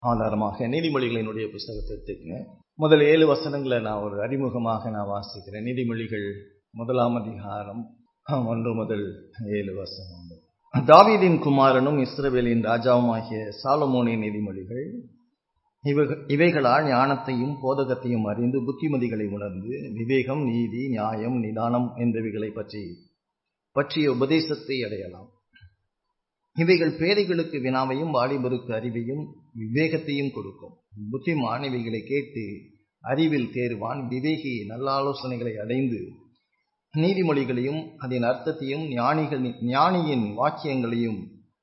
ஆதாரமாக நீதிமொழிகளினுடைய புஸ்தகத்தை எடுத்துக்கங்க முதல் ஏழு வசனங்களை நான் ஒரு அறிமுகமாக நான் வாசிக்கிறேன் நீதிமொழிகள் முதலாம் அதிகாரம் ஒன்று முதல் ஏழு வசனங்கள் தாவீதின் குமாரனும் இஸ்ரவேலின் ராஜாவுமாகிய சாலமோனின் நீதிமொழிகள் இவைகளால் ஞானத்தையும் போதகத்தையும் அறிந்து புத்திமதிகளை உணர்ந்து விவேகம் நீதி நியாயம் நிதானம் என்பவைகளை பற்றி பற்றிய உபதேசத்தை அடையலாம் இவைகள் பேதைகளுக்கு வினாவையும் வாலிபருக்கு அறிவையும் விவேகத்தையும் கொடுக்கும் புத்திமான் இவைகளை கேட்டு அறிவில் தேர்வான் விவேகி நல்ல ஆலோசனைகளை அடைந்து நீதிமொழிகளையும் அதன் அர்த்தத்தையும் ஞானிகள் ஞானியின் வாக்கியங்களையும்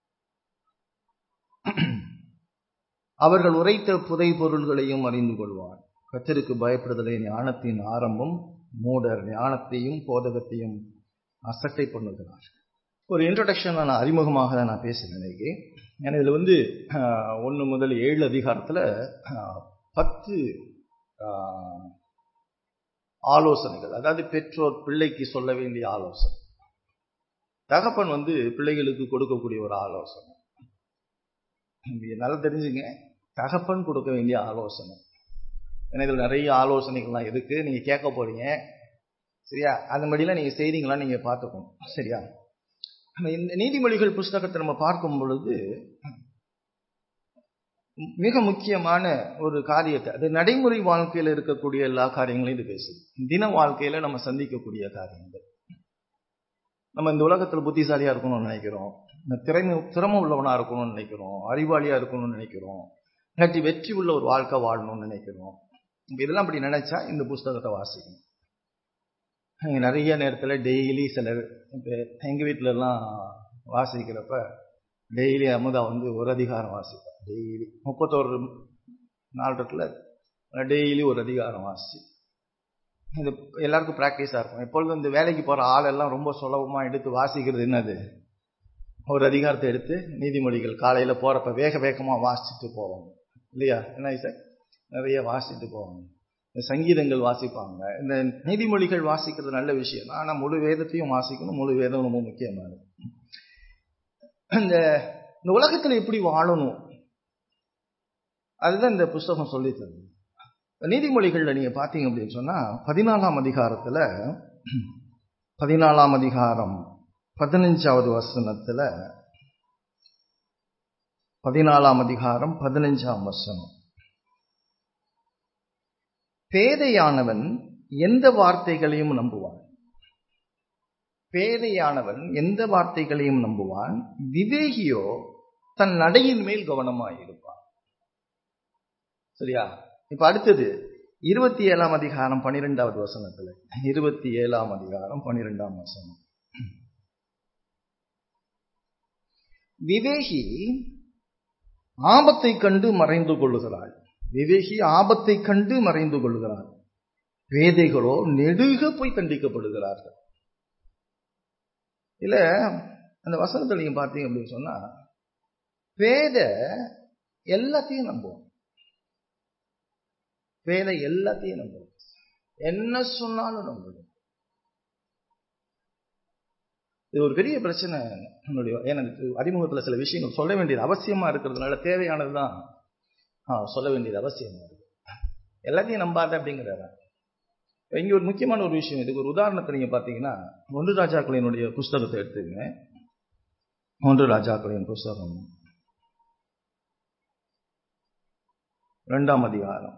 அவர்கள் உரைத்த புதை பொருள்களையும் அறிந்து கொள்வான் கத்தருக்கு பயப்படுதலே ஞானத்தின் ஆரம்பம் மூடர் ஞானத்தையும் போதகத்தையும் அசட்டை பண்ணுகிறார் ஒரு இன்ட்ரடக்ஷன் நான் அறிமுகமாக தான் நான் பேசுகிறேன் இன்னைக்கு ஏன்னா இதில் வந்து ஒன்று முதல் ஏழு அதிகாரத்தில் பத்து ஆலோசனைகள் அதாவது பெற்றோர் பிள்ளைக்கு சொல்ல வேண்டிய ஆலோசனை தகப்பன் வந்து பிள்ளைகளுக்கு கொடுக்கக்கூடிய ஒரு ஆலோசனை நல்லா தெரிஞ்சுங்க தகப்பன் கொடுக்க வேண்டிய ஆலோசனை ஏன்னா இதில் நிறைய ஆலோசனைகள்லாம் இருக்கு நீங்க கேட்க போறீங்க சரியா அந்த மாதிரிலாம் நீங்க செய்றீங்களா நீங்க பார்த்துக்கணும் சரியா இந்த நீதிமொழிகள் புஸ்தகத்தை நம்ம பார்க்கும் பொழுது மிக முக்கியமான ஒரு காரியத்தை அது நடைமுறை வாழ்க்கையில் இருக்கக்கூடிய எல்லா காரியங்களையும் இது பேசுது தின வாழ்க்கையில நம்ம சந்திக்கக்கூடிய காரியங்கள் நம்ம இந்த உலகத்தில் புத்திசாலியா இருக்கணும்னு நினைக்கிறோம் திறமை திறமை உள்ளவனா இருக்கணும்னு நினைக்கிறோம் அறிவாளியா இருக்கணும்னு நினைக்கிறோம் இல்லாட்டி வெற்றி உள்ள ஒரு வாழ்க்கை வாழணும்னு நினைக்கிறோம் இதெல்லாம் அப்படி நினைச்சா இந்த புஸ்தகத்தை வாசிக்கணும் நிறைய நேரத்தில் டெய்லி சிலர் இப்போ எங்கள் வீட்டிலலாம் வாசிக்கிறப்ப டெய்லி அமுதா வந்து ஒரு அதிகாரம் வாசிப்பேன் டெய்லி முப்பத்தோரு நாள் இருக்குல்ல டெய்லி ஒரு அதிகாரம் வாசி இது எல்லாருக்கும் ப்ராக்டிஸாக இருக்கும் எப்பொழுதும் இந்த வேலைக்கு போகிற ஆளெல்லாம் ரொம்ப சுலபமாக எடுத்து வாசிக்கிறது என்னது ஒரு அதிகாரத்தை எடுத்து நீதிமொழிகள் காலையில் போகிறப்ப வேக வேகமாக வாசிச்சுட்டு போவாங்க இல்லையா என்ன சார் நிறைய வாசிட்டு போவாங்க இந்த சங்கீதங்கள் வாசிப்பாங்க இந்த நீதிமொழிகள் வாசிக்கிறது நல்ல விஷயம் ஆனால் முழு வேதத்தையும் வாசிக்கணும் முழு வேதம் ரொம்ப முக்கியமானது இந்த இந்த உலகத்தில் எப்படி வாழணும் அதுதான் இந்த புஸ்தகம் சொல்லி தருது நீதிமொழிகள்ல நீங்க பார்த்தீங்க அப்படின்னு சொன்னா பதினாலாம் அதிகாரத்துல பதினாலாம் அதிகாரம் பதினஞ்சாவது வசனத்துல பதினாலாம் அதிகாரம் பதினஞ்சாம் வசனம் பேதையானவன் எந்த வார்த்தைகளையும் நம்புவான் பேதையானவன் எந்த வார்த்தைகளையும் நம்புவான் விவேகியோ தன் நடையின் மேல் கவனமாயிருப்பான் சரியா இப்ப அடுத்தது இருபத்தி ஏழாம் அதிகாரம் பனிரெண்டாவது வசனத்துல இருபத்தி ஏழாம் அதிகாரம் பனிரெண்டாம் வசனம் விவேகி ஆபத்தை கண்டு மறைந்து கொள்ளுகிறாள் விவேகி ஆபத்தை கண்டு மறைந்து கொள்கிறார் வேதைகளோ நெடுக போய் கண்டிக்கப்படுகிறார்கள் இல்ல அந்த வசனத்தில் நீங்க பார்த்தீங்க அப்படின்னு சொன்னா வேத எல்லாத்தையும் நம்புவோம் வேத எல்லாத்தையும் நம்புவோம் என்ன சொன்னாலும் நம்புவோம் இது ஒரு பெரிய பிரச்சனை நம்மளுடைய எனக்கு அறிமுகத்தில் சில விஷயங்கள் சொல்ல வேண்டியது அவசியமா இருக்கிறதுனால தேவையானது தான் சொல்ல வேண்டியது அவசியமா இருக்கு எல்லாத்தையும் நம்பாத அப்படிங்கிறாரா இங்க ஒரு முக்கியமான ஒரு விஷயம் இதுக்கு ஒரு உதாரணத்தை நீங்க பாத்தீங்கன்னா ஒன்று ராஜாக்களினுடைய புஸ்தகத்தை எடுத்துங்க ஒன்று ராஜாக்களின் புஸ்தகம் இரண்டாம் அதிகாரம்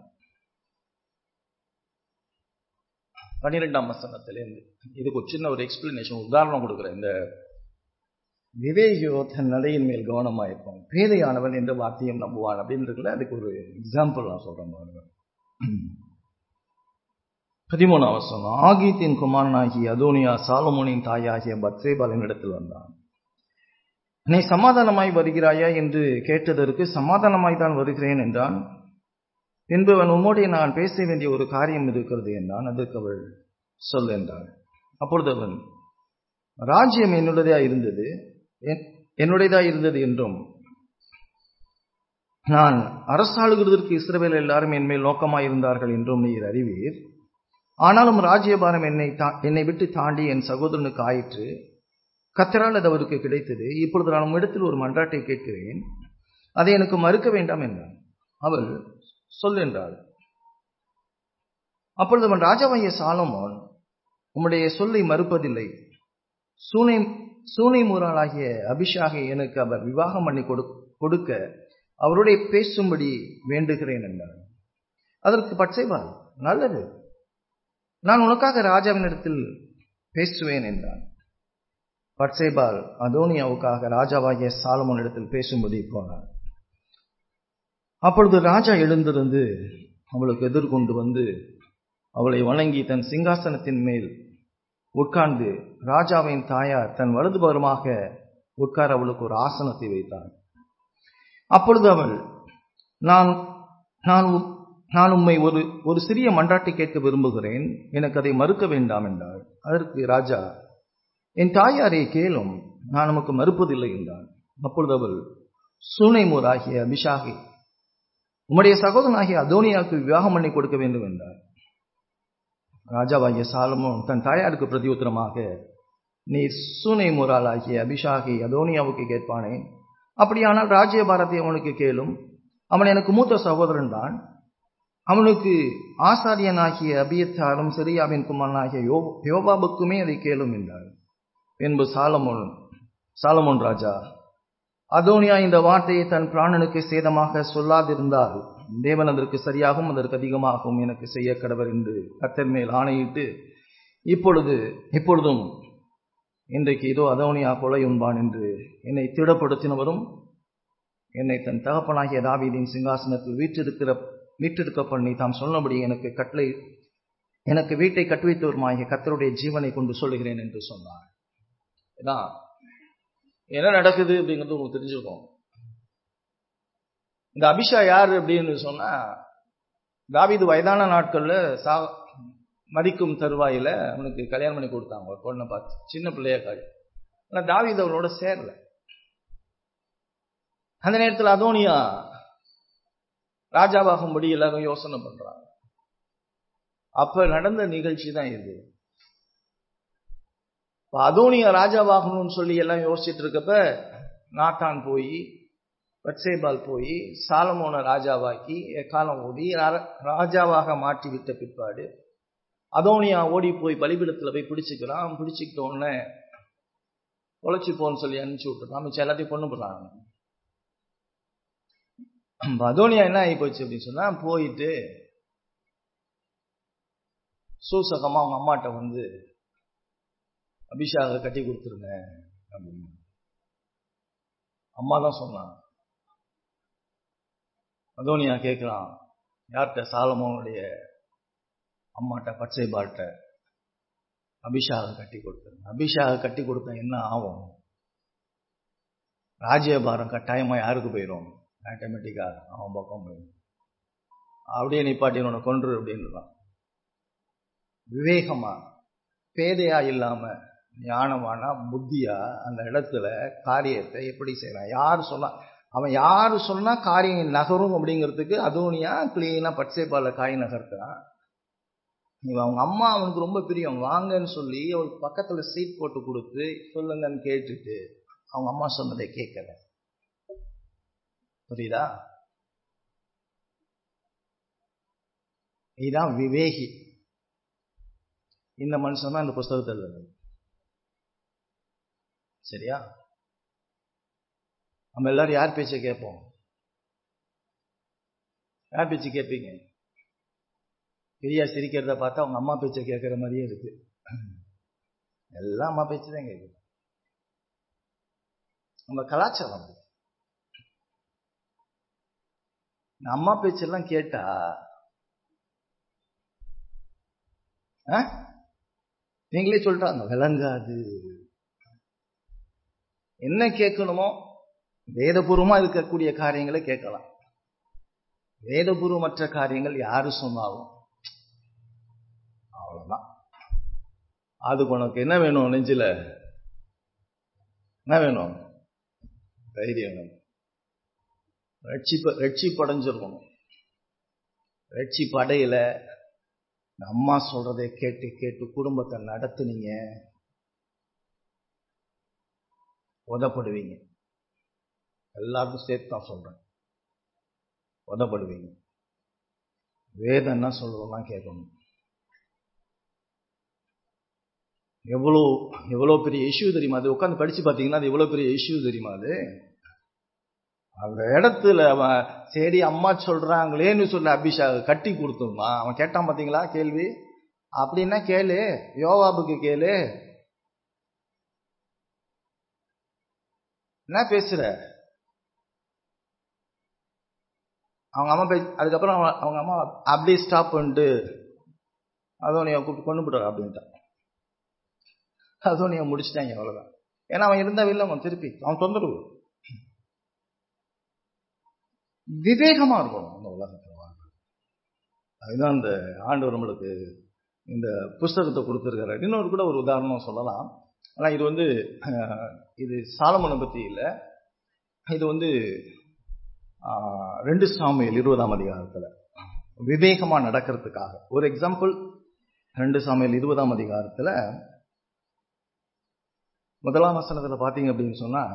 பன்னிரெண்டாம் வசனத்திலேருந்து இதுக்கு ஒரு சின்ன ஒரு எக்ஸ்பிளனேஷன் உதாரணம் கொடுக்குறேன் இந்த விவேகியோ தன் நடையின் மேல் கவனமாயிருப்பான் பேதையானவன் என்ற வார்த்தையும் நம்புவான் அப்படின்றதுல அதுக்கு ஒரு எக்ஸாம்பிள் நான் சொல்றேன் பாருங்க பதிமூணாம் வசனம் ஆகீத்தின் குமாரனாகி அதோனியா சாலமோனின் தாயாகிய பத்ரேபாலின் இடத்தில் வந்தான் நீ சமாதானமாய் வருகிறாயா என்று கேட்டதற்கு சமாதானமாய் தான் வருகிறேன் என்றான் பின்பு அவன் உம்மோடைய நான் பேச வேண்டிய ஒரு காரியம் இருக்கிறது என்றான் அதற்கு அவள் சொல் என்றாள் அப்பொழுது அவன் ராஜ்யம் என்னுடையதா இருந்தது என்னுடையதா இருந்தது என்றும் நான் அரசாளுகிறதற்கு இஸ்ரவேல் எல்லாரும் என்மேல் நோக்கமாய் இருந்தார்கள் என்றும் நீர் அறிவீர் ஆனாலும் ராஜ்யபாரம் என்னை என்னை விட்டு தாண்டி என் சகோதரனுக்கு ஆயிற்று கத்தரால் அது அவருக்கு கிடைத்தது இப்பொழுது நான் உம்மிடத்தில் ஒரு மன்றாட்டை கேட்கிறேன் அதை எனக்கு மறுக்க வேண்டாம் என்றான் அவள் சொல்லுன்றாள் அப்பொழுது அவன் ராஜாவாகிய சாலமோன் உம்முடைய சொல்லை மறுப்பதில்லை சூனை சூனை மூராளாகிய அபிஷாகை எனக்கு அவர் விவாகம் பண்ணி கொடுக்க அவருடைய பேசும்படி வேண்டுகிறேன் என்றார் அதற்கு பட்சைவாள் நல்லது நான் உனக்காக ராஜாவினிடத்தில் பேசுவேன் என்றான் பட்சேபால் அதோனியாவுக்காக ராஜாவாகிய சாலமோன் இடத்தில் பேசும்படி போனார் அப்பொழுது ராஜா எழுந்திருந்து அவளுக்கு எதிர்கொண்டு வந்து அவளை வணங்கி தன் சிங்காசனத்தின் மேல் உட்கார்ந்து ராஜாவின் தாயார் தன் வலதுபுறமாக உட்கார அவளுக்கு ஒரு ஆசனத்தை வைத்தார் அப்பொழுது அவள் நான் நான் நான் உம்மை ஒரு ஒரு சிறிய மன்றாட்டை கேட்க விரும்புகிறேன் எனக்கு அதை மறுக்க வேண்டாம் என்றாள் அதற்கு ராஜா என் தாயாரே கேளும் நான் நமக்கு மறுப்பதில்லை என்றான் அப்பொழுது அவள் சூனைமூராகிய அபிஷாகை உம்முடைய சகோதரனாகிய அதோனியாவுக்கு விவாகம் பண்ணி கொடுக்க வேண்டும் என்றார் ராஜாவாகிய சாலமோன் தன் தாயாருக்கு பிரதியுத்தரமாக நீ சூனை முறாலாகிய அபிஷாகி அதோனியாவுக்கு கேட்பானே அப்படியானால் ராஜ்யபாரத்தை அவனுக்கு கேளும் அவன் எனக்கு மூத்த சகோதரன் தான் அவனுக்கு ஆசாரியனாகிய அபியத்தாரும் சிரியாவின் குமாரனாகிய யோ யோபாபுக்குமே அதை கேளும் என்றார் என்பது சாலமோன் சாலமோன் ராஜா அதோனியா இந்த வார்த்தையை தன் பிராணனுக்கு சேதமாக சொல்லாதிருந்தால் தேவன் அதற்கு சரியாகவும் அதற்கு அதிகமாகவும் எனக்கு செய்ய கடவர் என்று கத்தர் மேல் ஆணையிட்டு இப்பொழுது இப்பொழுதும் இன்றைக்கு இதோ அதோனியா கொலை உண்பான் என்று என்னை திடப்படுத்தினவரும் என்னை தன் தகப்பனாகிய தாவீதின் சிங்காசனத்தில் வீற்றிருக்கிற வீற்றிருக்க பண்ணி தாம் சொன்னபடி எனக்கு கட்டளை எனக்கு வீட்டை கட்டுவித்தவருமாகிய கத்தருடைய ஜீவனை கொண்டு சொல்லுகிறேன் என்று சொன்னார் இதான் என்ன நடக்குது அப்படிங்கிறது உங்களுக்கு தெரிஞ்சிருக்கும் இந்த அபிஷா யார் அப்படின்னு சொன்னா தாவிது வயதான நாட்கள்ல சா மதிக்கும் தருவாயில அவனுக்கு கல்யாணம் பண்ணி கொடுத்தாங்க ஒரு பொண்ணை பார்த்து சின்ன பிள்ளையா காடி ஆனா தாவிது அவளோட சேரல அந்த நேரத்தில் அதோனியா ராஜாவாகும்படி எல்லாரும் யோசனை பண்றாங்க அப்ப நடந்த நிகழ்ச்சி தான் இது அதோனியா ராஜாவாகணும்னு சொல்லி எல்லாம் யோசிச்சுட்டு இருக்கப்ப நாட்டான் போய் பட்சேபால் போய் சாலமோனை ராஜாவாக்கி எக்காலம் ஓடி ராஜாவாக மாற்றி விட்ட பிற்பாடு அதோனியா ஓடி போய் பலிபீடத்தில் போய் பிடிச்சிக்கிறான் பிடிச்சிக்கிட்ட உடனே உழைச்சி போன்னு சொல்லி அனுப்பிச்சு விட்டுறான் மிச்சம் எல்லாத்தையும் கொண்டு போடுறாங்க அதோனியா என்ன ஆகி போச்சு அப்படின்னு சொன்னா போயிட்டு சூசகமா அவங்க அம்மாட்ட வந்து அபிஷாக கட்டி கொடுத்துருங்க அப்படின்னு அம்மா தான் சொன்னான் அதோனியா கேட்கிறான் யார்கிட்ட சாலமோனுடைய அம்மாட்ட பச்சைபாட்ட அபிஷாக கட்டி கொடுத்துருங்க அபிஷாக கட்டி கொடுத்தா என்ன ஆகும் ராஜ்யபாரம் கட்டாயமா யாருக்கு போயிடும் ஆட்டோமேட்டிக்கா அவன் பக்கம் போயிடும் அப்படியே நிப்பாட்டி உன்னை கொன்று அப்படின்றான் விவேகமா பேதையா இல்லாம ஞானமானா புத்தியா அந்த இடத்துல காரியத்தை எப்படி செய்யறான் யார் சொன்னா அவன் யாரு சொன்னா காரியம் நகரும் அப்படிங்கிறதுக்கு அதோனியா கிளீனா பட்சேபால காய் நகர்த்தான் இவன் அவங்க அம்மா அவனுக்கு ரொம்ப பிரியம் வாங்கன்னு சொல்லி அவளுக்கு பக்கத்துல சீட் போட்டு கொடுத்து சொல்லுங்கன்னு கேட்டுட்டு அவங்க அம்மா சொன்னதை கேட்கல புரியுதா இதுதான் விவேகி இந்த மனுஷன் தான் இந்த புஸ்தகத்தில் எழுதுனது சரியா நம்ம எல்லாரும் யார் பேச்சை கேட்போம் யார் பேச்சு கேட்பீங்க பிரியா சிரிக்கிறத பார்த்தா அவங்க அம்மா பேச்சை கேட்கிற மாதிரியே இருக்கு எல்லாம் அம்மா பேச்சு தான் கேட்குது நம்ம கலாச்சாரம் அம்மா பேச்செல்லாம் கேட்டா நீங்களே சொல்றாங்க விளங்காது என்ன கேட்கணுமோ வேதபூர்வமா இருக்கக்கூடிய காரியங்களை கேட்கலாம் வேதபூர்வமற்ற காரியங்கள் யாரு சொன்னாலும் அவ்வளவுதான் அதுக்கு உனக்கு என்ன வேணும் நெஞ்சில என்ன வேணும் தைரியம் வேணும் ரட்சிப்ப ரட்சிப்படைஞ்சிருக்கணும் ரட்சிப்படையில அம்மா சொல்றதை கேட்டு கேட்டு குடும்பத்தை நடத்துனீங்க உதப்படுவீங்க எல்லாருக்கும் சேர்த்து தான் சொல்றேன் உதப்படுவீங்க வேதம் என்ன சொல்றதெல்லாம் கேட்கணும் எவ்வளோ எவ்வளோ பெரிய இஷ்யூ தெரியுமா அது உட்காந்து படிச்சு பார்த்தீங்கன்னா அது எவ்வளோ பெரிய இஷ்யூ தெரியுமா அது அந்த இடத்துல அவன் சரி அம்மா சொல்றாங்களேன்னு சொல்ல அபிஷாக் கட்டி கொடுத்துருந்தான் அவன் கேட்டான் பார்த்தீங்களா கேள்வி அப்படின்னா கேளு யோவாபுக்கு கேளு என்ன பேசுற அவங்க அம்மா பேச அதுக்கப்புறம் அவங்க அம்மா அப்படியே ஸ்டாப் பண்ணிட்டு அதோ நீ கூப்பிட்டு கொண்டு போடுற அப்படின்ட்டான் அதோ நீ முடிச்சிட்டாங்க அவ்வளவுதான் ஏன்னா அவன் இருந்தா இல்லை அவன் திருப்பி அவன் தொந்தரவு விவேகமா இருக்கணும் அந்த உலகத்தில் வாழ்றது அதுதான் இந்த ஆண்டவர் நம்மளுக்கு இந்த புஸ்தகத்தை கொடுத்துருக்காரு இன்னொரு கூட ஒரு உதாரணம் சொல்லலாம் ஆனால் இது வந்து இது சாலமனை பற்றி இல்லை இது வந்து ரெண்டு சாமியல் இருபதாம் அதிகாரத்தில் விவேகமாக நடக்கிறதுக்காக ஒரு எக்ஸாம்பிள் ரெண்டு சாமியல் இருபதாம் அதிகாரத்தில் முதலாம் வசனத்தில் பார்த்தீங்க அப்படின்னு சொன்னால்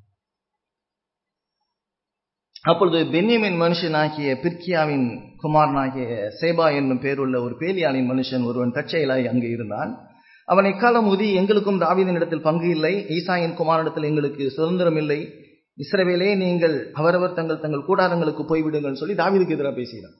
அப்பொழுது பென்யமின் மனுஷனாகிய பிர்கியாவின் குமாரனாகிய சேபா என்னும் பேருள்ள ஒரு பேலியாளின் மனுஷன் ஒருவன் தற்செயலாய் அங்கு இருந்தான் அவன் எக்காலம் உதி எங்களுக்கும் தாவிதின் இடத்தில் பங்கு இல்லை ஈசாயின் குமாரிடத்தில் எங்களுக்கு சுதந்திரம் இல்லை இஸ்ரவேலே நீங்கள் அவரவர் தங்கள் தங்கள் கூடாரங்களுக்கு போய்விடுங்கள் சொல்லி தாவிதுக்கு எதிராக பேசினான்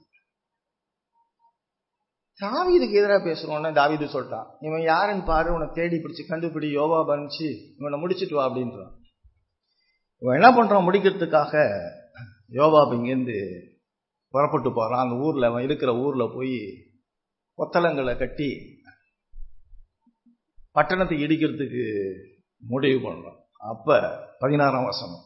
தாவிதுக்கு எதிராக பேசுறோம்னா தாவிது சொல்லிட்டான் இவன் யாருன்னு பாரு உன்னை தேடி பிடிச்சு கண்டுபிடி யோவா பண்ணிச்சு இவனை முடிச்சிட்டு வா அப்படின்றான் இவன் என்ன பண்றான் முடிக்கிறதுக்காக யோவாப் இங்கேருந்து புறப்பட்டு போறான் அந்த ஊர்ல அவன் இருக்கிற ஊர்ல போய் கொத்தளங்களை கட்டி பட்டணத்தை இடிக்கிறதுக்கு முடிவு பண்றான் அப்ப பதினாறாம் வசனம்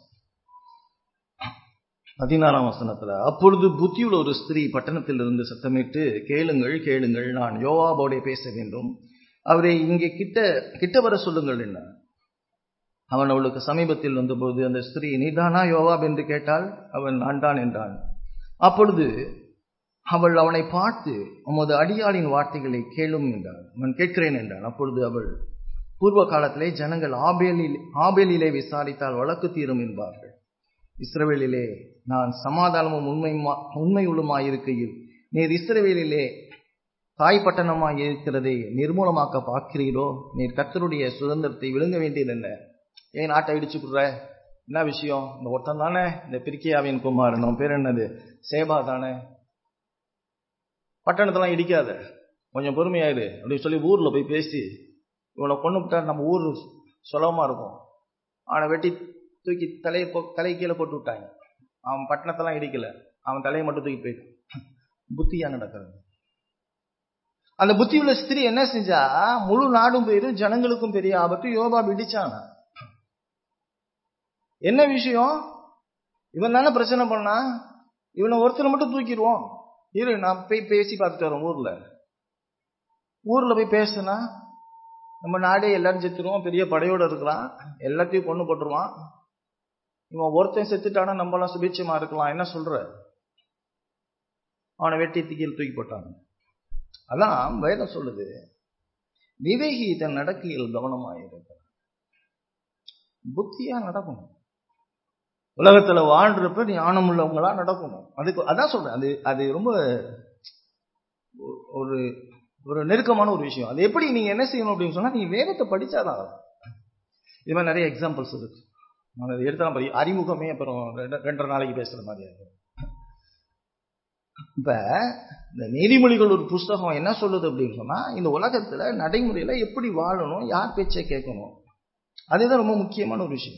பதினாறாம் வசனத்துல அப்பொழுது புத்தியுள்ள ஒரு ஸ்திரீ பட்டணத்தில் இருந்து சத்தமிட்டு கேளுங்கள் கேளுங்கள் நான் யோவாபோட பேச வேண்டும் அவரை இங்கே கிட்ட கிட்ட வர சொல்லுங்கள் என்ன அவன் அவளுக்கு சமீபத்தில் வந்தபோது அந்த ஸ்திரீ நீதானா யோவாப் என்று கேட்டால் அவன் ஆண்டான் என்றான் அப்பொழுது அவள் அவனை பார்த்து உமது அடியாளின் வார்த்தைகளை கேளும் என்றாள் அவன் கேட்கிறேன் என்றான் அப்பொழுது அவள் பூர்வ காலத்திலே ஜனங்கள் ஆபேலில் ஆபேலிலே விசாரித்தால் வழக்கு தீரும் என்பார்கள் இஸ்ரவேலிலே நான் சமாதானமும் உண்மை உண்மையுள்ளுமாயிருக்கையில் நீர் இஸ்ரவேலிலே தாய் பட்டணமாய் இருக்கிறதை நிர்மூலமாக்க பார்க்கிறீரோ நீர் கத்தருடைய சுதந்திரத்தை விழுங்க வேண்டியது என்ன ஏன் நாட்டை இடிச்சு கொடுற என்ன விஷயம் இந்த ஒருத்தன் தானே இந்த பிரிக்கியாவின் குமார் நம்ம பேர் என்னது சேபா தானே பட்டணத்தெல்லாம் இடிக்காத கொஞ்சம் பொறுமையாயிரு அப்படின்னு சொல்லி ஊர்ல போய் பேசி இவனை கொண்டு விட்டா நம்ம ஊர் சுலபமா இருக்கும் அவனை வெட்டி தூக்கி தலையை தலை கீழே போட்டு விட்டாங்க அவன் பட்டணத்தெல்லாம் இடிக்கல அவன் தலையை மட்டும் தூக்கி போயிட்டான் புத்தியா நடக்கிறது அந்த புத்தி உள்ள ஸ்திரீ என்ன செஞ்சா முழு நாடும் போயிடும் ஜனங்களுக்கும் பெரிய ஆபத்து யோபா இடிச்சான என்ன விஷயம் இவன் தானே பிரச்சனை பண்ணா இவனை ஒருத்தரை மட்டும் தூக்கிடுவோம் இரு நான் போய் பேசி பார்த்துட்டு வரோம் ஊர்ல ஊர்ல போய் பேசுனா நம்ம நாடே எல்லாரும் செத்துருவோம் பெரிய படையோட இருக்கிறான் எல்லாத்தையும் கொண்டு போட்டுருவான் இவன் ஒருத்தன் செத்துட்டானா நம்மளாம் சுபீட்சமா இருக்கலாம் என்ன சொல்ற அவனை வெட்டி திக்கில் தூக்கி போட்டாங்க அதான் வேதம் சொல்லுது விவேகி தன் நடக்கையில் கவனமாயிருக்க புத்தியா நடக்கணும் உலகத்துல வாழ்றப்ப ஞானம் உள்ளவங்களா நடக்கணும் அதுக்கு அதான் சொல்றேன் அது அது ரொம்ப ஒரு ஒரு நெருக்கமான ஒரு விஷயம் அது எப்படி நீங்க என்ன செய்யணும் அப்படின்னு சொன்னா நீங்க வேதத்தை படிச்சாதான் இது மாதிரி நிறைய எக்ஸாம்பிள்ஸ் இருக்கு நான் அதை எடுத்தாலும் படி அறிமுகமே அப்புறம் ரெண்டரை நாளைக்கு பேசுற மாதிரி இப்ப இந்த நீதிமொழிகள் ஒரு புஸ்தகம் என்ன சொல்லுது அப்படின்னு சொன்னா இந்த உலகத்துல நடைமுறையில எப்படி வாழணும் யார் பேச்சை கேட்கணும் அதுதான் ரொம்ப முக்கியமான ஒரு விஷயம்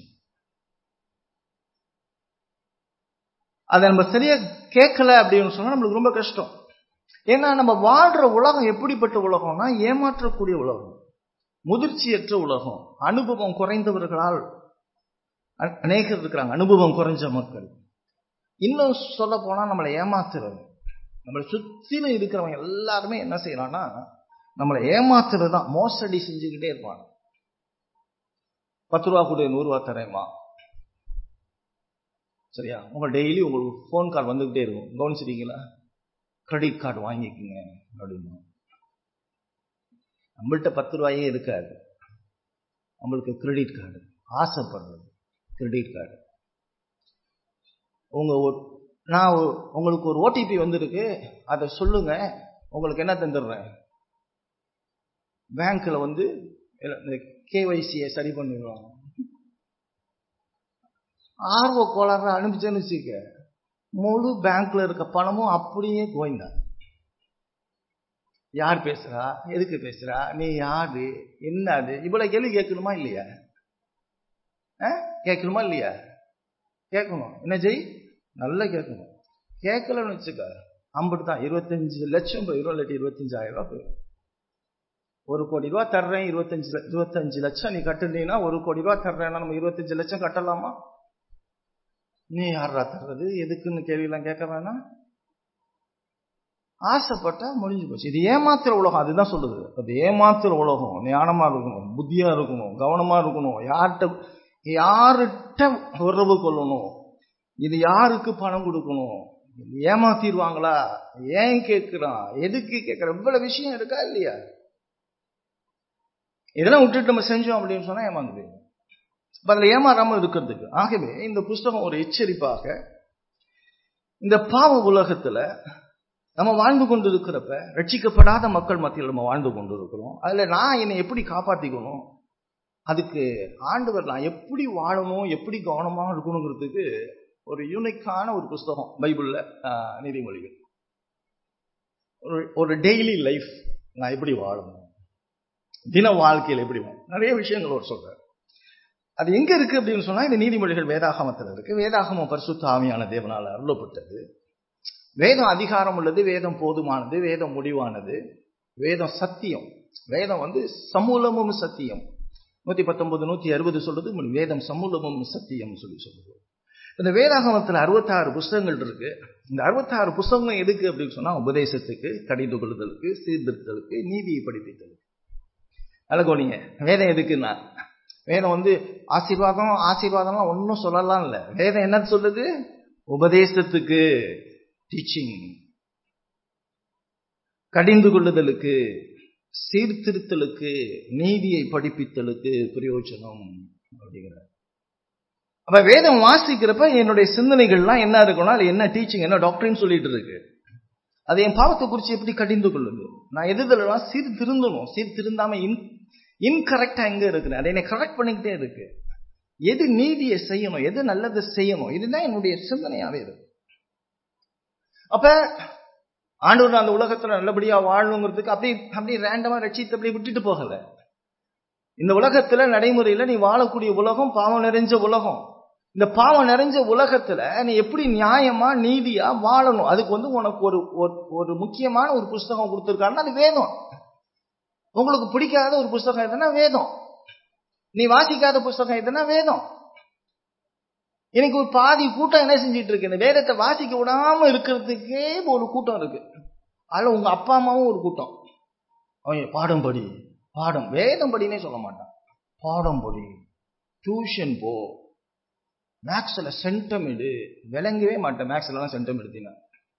அதை நம்ம சரியா கேட்கல அப்படின்னு சொன்னா நம்மளுக்கு ரொம்ப கஷ்டம் ஏன்னா நம்ம வாழ்ற உலகம் எப்படிப்பட்ட உலகம்னா ஏமாற்றக்கூடிய உலகம் முதிர்ச்சியற்ற உலகம் அனுபவம் குறைந்தவர்களால் அநேகர் இருக்கிறாங்க அனுபவம் குறைஞ்ச மக்கள் இன்னும் சொல்ல போனா நம்மளை ஏமாத்துறது நம்மளை சுத்தில இருக்கிறவங்க எல்லாருமே என்ன செய்யறான்னா நம்மளை ஏமாத்துறது தான் மோசடி செஞ்சுக்கிட்டே இருப்பாங்க பத்து ரூபா கூட நூறு ரூபா தரேம்மா சரியா உங்க டெய்லி உங்களுக்கு ஃபோன் கால் வந்துகிட்டே இருக்கும் கவனிச்சிருக்கீங்களா கிரெடிட் கார்டு வாங்கிக்கோங்க அப்படின்னு நம்மள்கிட்ட பத்து ரூபாயே இருக்காது நம்மளுக்கு கிரெடிட் கார்டு ஆசைப்படுறது கிரெடிட் கார்டு உங்க நான் ஒரு- உங்களுக்கு ஒரு ஓடிபி வந்திருக்கு அதை சொல்லுங்க உங்களுக்கு என்ன தந்துடுறேன் பேங்க்ல வந்து இந்த கேவைசியை சரி பண்ணிடுவாங்க ஆர்வ கோளாறு அனுப்பிச்சேன்னு வச்சுக்க முழு பேங்க்ல இருக்க பணமும் அப்படியே கோயிந்தா யார் பேசுறா எதுக்கு பேசுறா நீ யாரு என்ன அது இவ்வளவு கேள்வி கேட்கணுமா இல்லையா ஆ? கேட்கணுமா இல்லையா கேட்கணும் என்ன ஜெய் நல்லா கேட்கணும் கேட்கலன்னு வச்சுக்க அம்பட்டு தான் இருபத்தஞ்சு லட்சம் போயிடும் இல்லாட்டி இருபத்தஞ்சாயிரம் ரூபாய் போயிடும் ஒரு கோடி ரூபா தர்றேன் இருபத்தஞ்சு ல- இருபத்தஞ்சு லட்சம் நீ கட்டுனீங்கன்னா ஒரு கோடி ரூபா தர்றேன்னா நம்ம இருபத்தஞ்சு லட்சம் கட்டலாமா நீ யாரா தர்றது எதுக்குன்னு கேள்வியெல்லாம் கேட்க வேணாம் ஆசைப்பட்டா முடிஞ்சு போச்சு இது ஏமாத்துற உலகம் அதுதான் சொல்லுது அது ஏமாத்துற உலகம் ஞானமா இருக்கணும் புத்தியா இருக்கணும் கவனமா இருக்கணும் யார்கிட்ட யார்கிட்ட உறவு கொள்ளணும் இது யாருக்கு பணம் கொடுக்கணும் இது ஏமாத்திடுவாங்களா ஏன் கேட்கிறான் எதுக்கு கேட்கிறான் இவ்வளவு விஷயம் இருக்கா இல்லையா இதெல்லாம் விட்டுட்டு நம்ம செஞ்சோம் அப்படின்னு சொன்னா ஏமாந்து போயிடும். அப்ப அதுல ஏமாறாம இருக்கிறதுக்கு ஆகவே இந்த புஸ்தகம் ஒரு எச்சரிப்பாக இந்த பாவ உலகத்துல நம்ம வாழ்ந்து கொண்டு இருக்கிறப்ப ரட்சிக்கப்படாத மக்கள் மத்தியில் நம்ம வாழ்ந்து கொண்டு இருக்கிறோம் அதுல நான் என்னை எப்படி காப்பாத்திக்கணும் அதுக்கு ஆண்டவர் நான் எப்படி வாழணும் எப்படி கவனமா இருக்கணுங்கிறதுக்கு ஒரு யூனிக்கான ஒரு புஸ்தகம் பைபிள்ல ஆஹ், நீதிமொழிகள் ஒரு ஒரு டெய்லி லைஃப் நான் எப்படி வாழணும் தின வாழ்க்கையில் எப்படி வாழணும் நிறைய விஷயங்கள் அவர் சொல்றார் அது எங்க இருக்கு அப்படின்னு சொன்னா இந்த நீதிமொழிகள் வேதாகமத்தில் இருக்கு வேதாகமம் பரிசுத்த ஆவியான தேவனால் அருளப்பட்டது வேதம் அதிகாரம் உள்ளது வேதம் போதுமானது வேதம் முடிவானது வேதம் சத்தியம் வேதம் வந்து சமூலமும் சத்தியம் நூத்தி பத்தொன்பது நூத்தி அறுபது சொல்றது மு- வேதம் சமூலமும் சத்தியம் சொல்லி சொல்லுது இந்த வேதாகமத்துல அறுபத்தாறு புஸ்தகங்கள் இருக்கு இந்த அறுபத்தாறு புஸ்தகங்கள் எதுக்கு அப்படின்னு சொன்னா உபதேசத்துக்கு கடிந்து கொள்ளுதலுக்கு சீர்திருத்தலுக்கு நீதியை படிப்பித்தலுக்கு அழகோனிங்க வேதம் எதுக்குன்னா வேதம் வந்து ஆசீர்வாதம் ஆசீர்வாதம்லாம் ஒன்றும் சொல்லலாம் இல்லை வேதம் என்ன சொல்லுது உபதேசத்துக்கு டீச்சிங் கடிந்து கொள்ளுதலுக்கு சீர்திருத்தலுக்கு நீதியை படிப்பித்தலுக்கு பிரயோஜனம் அப்படிங்கிறார் அப்ப வேதம் வாசிக்கிறப்ப என்னுடைய சிந்தனைகள்லாம் என்ன இருக்கும்னா அது என்ன டீச்சிங் என்ன டாக்டர்னு சொல்லிட்டு இருக்கு அது என் பாவத்தை குறித்து எப்படி கடிந்து கொள்ளுது நான் எதுதலாம் சீர் திருந்தணும் சீர் திருந்தாம இன் இன்கரெக்டா எங்க இருக்கிறேன் அதை என்னை கரெக்ட் பண்ணிக்கிட்டே இருக்கு எது நீதியை செய்யணும் எது நல்லதை செய்யணும் இதுதான் என்னுடைய சிந்தனையாவே இருக்கு அப்ப ஆண்டவர் அந்த உலகத்துல நல்லபடியா வாழணுங்கிறதுக்கு அப்படி அப்படி ரேண்டமா ரட்சித்து அப்படி விட்டுட்டு போகல இந்த உலகத்துல நடைமுறையில நீ வாழக்கூடிய உலகம் பாவம் நிறைஞ்ச உலகம் இந்த பாவம் நிறைஞ்ச உலகத்துல நீ எப்படி நியாயமா நீதியா வாழணும் அதுக்கு வந்து உனக்கு ஒரு ஒரு- ஒரு முக்கியமான ஒரு புஸ்தகம் கொடுத்துருக்காருன்னா அது வேதம் உங்களுக்கு பிடிக்காத ஒரு புஸ்தகம் எதுனா வேதம் நீ வாசிக்காத புஸ்தகம் எதுனா வேதம் எனக்கு ஒரு பாதி கூட்டம் என்ன செஞ்சிட்டு இருக்கு இந்த வேதத்தை வாசிக்க விடாம இருக்கிறதுக்கே ஒரு கூட்டம் இருக்கு அதுல உங்க அப்பா அம்மாவும் ஒரு கூட்டம் அவன் பாடம் படி பாடம் வேதம் படினே சொல்ல மாட்டான் பாடம் படி டியூஷன் போ மேக்ஸ்ல சென்டம் எடு விளங்கவே மாட்டேன் மேக்ஸ்ல சென்டம் எடுத்தீங்க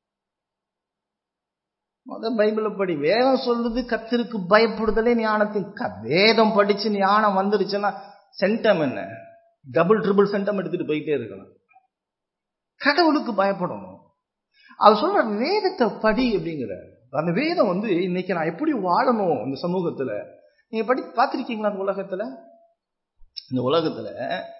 முத பைபிள படி வேதம் சொல்றது கத்திற்கு பயப்படுதலே ஞானத்தின் க- வேதம் படிச்சு ஞானம் வந்துருச்சுன்னா சென்டம் என்ன டபுள் ட்ரிபிள் சென்டம் எடுத்துட்டு போயிட்டே இருக்கணும் கடவுளுக்கு பயப்படணும் அவர் சொல்ற வேதத்தை படி அப்படிங்கிற அந்த வேதம் வந்து இன்னைக்கு நான் எப்படி வாழணும் இந்த சமூகத்துல நீங்க படி பார்த்திருக்கீங்களா அந்த உலகத்துல இந்த உலகத்துல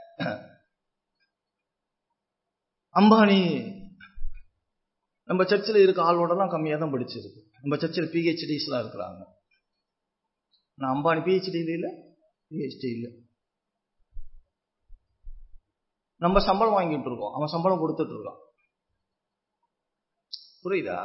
அம்பானி நம்ம சர்ச்சில் இருக்க ஆளோடலாம் கம்மியாக தான் படிச்சிருக்கு நம்ம சர்ச்சில் பிஹெச்டிஸ்லாம் இருக்கிறாங்க நான் அம்பானி பிஹெச்டி இல்லை பிஹெச்டி இல்லை நம்ம சம்பளம் வாங்கிட்டு இருக்கோம் அவன் சம்பளம் கொடுத்துட்டு இருக்கான் புரியுதா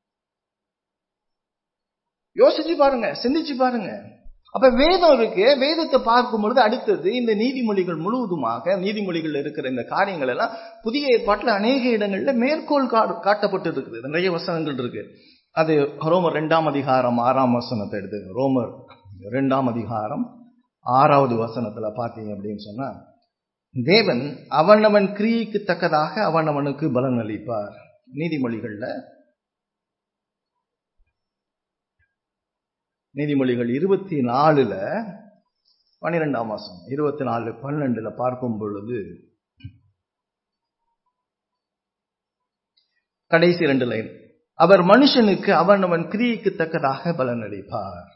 யோசிச்சு பாருங்க சிந்திச்சு பாருங்க அப்ப வேதம் இருக்கு வேதத்தை பார்க்கும் பொழுது அடுத்தது இந்த நீதிமொழிகள் முழுவதுமாக நீதிமொழிகள் இருக்கிற இந்த காரியங்கள் எல்லாம் புதிய ஏற்பாட்டில் அநேக இடங்கள்ல மேற்கோள் கா- காட்டப்பட்டு இருக்குது நிறைய வசனங்கள் இருக்கு அது ரோமர் ரெண்டாம் அதிகாரம் ஆறாம் வசனத்தை எடுத்து ரோமர் ரெண்டாம் அதிகாரம் ஆறாவது வசனத்துல பார்த்தீங்க அப்படின்னு சொன்னா தேவன் அவனவன் கிரியைக்கு தக்கதாக அவனவனுக்கு பலன் அளிப்பார் நீதிமொழிகள்ல நீதிமொழிகள் இருபத்தி நாலுல பன்னிரெண்டாம் மாசம் இருபத்தி நாலு பன்னெண்டுல பார்க்கும் பொழுது கடைசி ரெண்டு லைன் அவர் மனுஷனுக்கு அவன் அவன் கிரியைக்கு தக்கதாக பலன் அளிப்பார்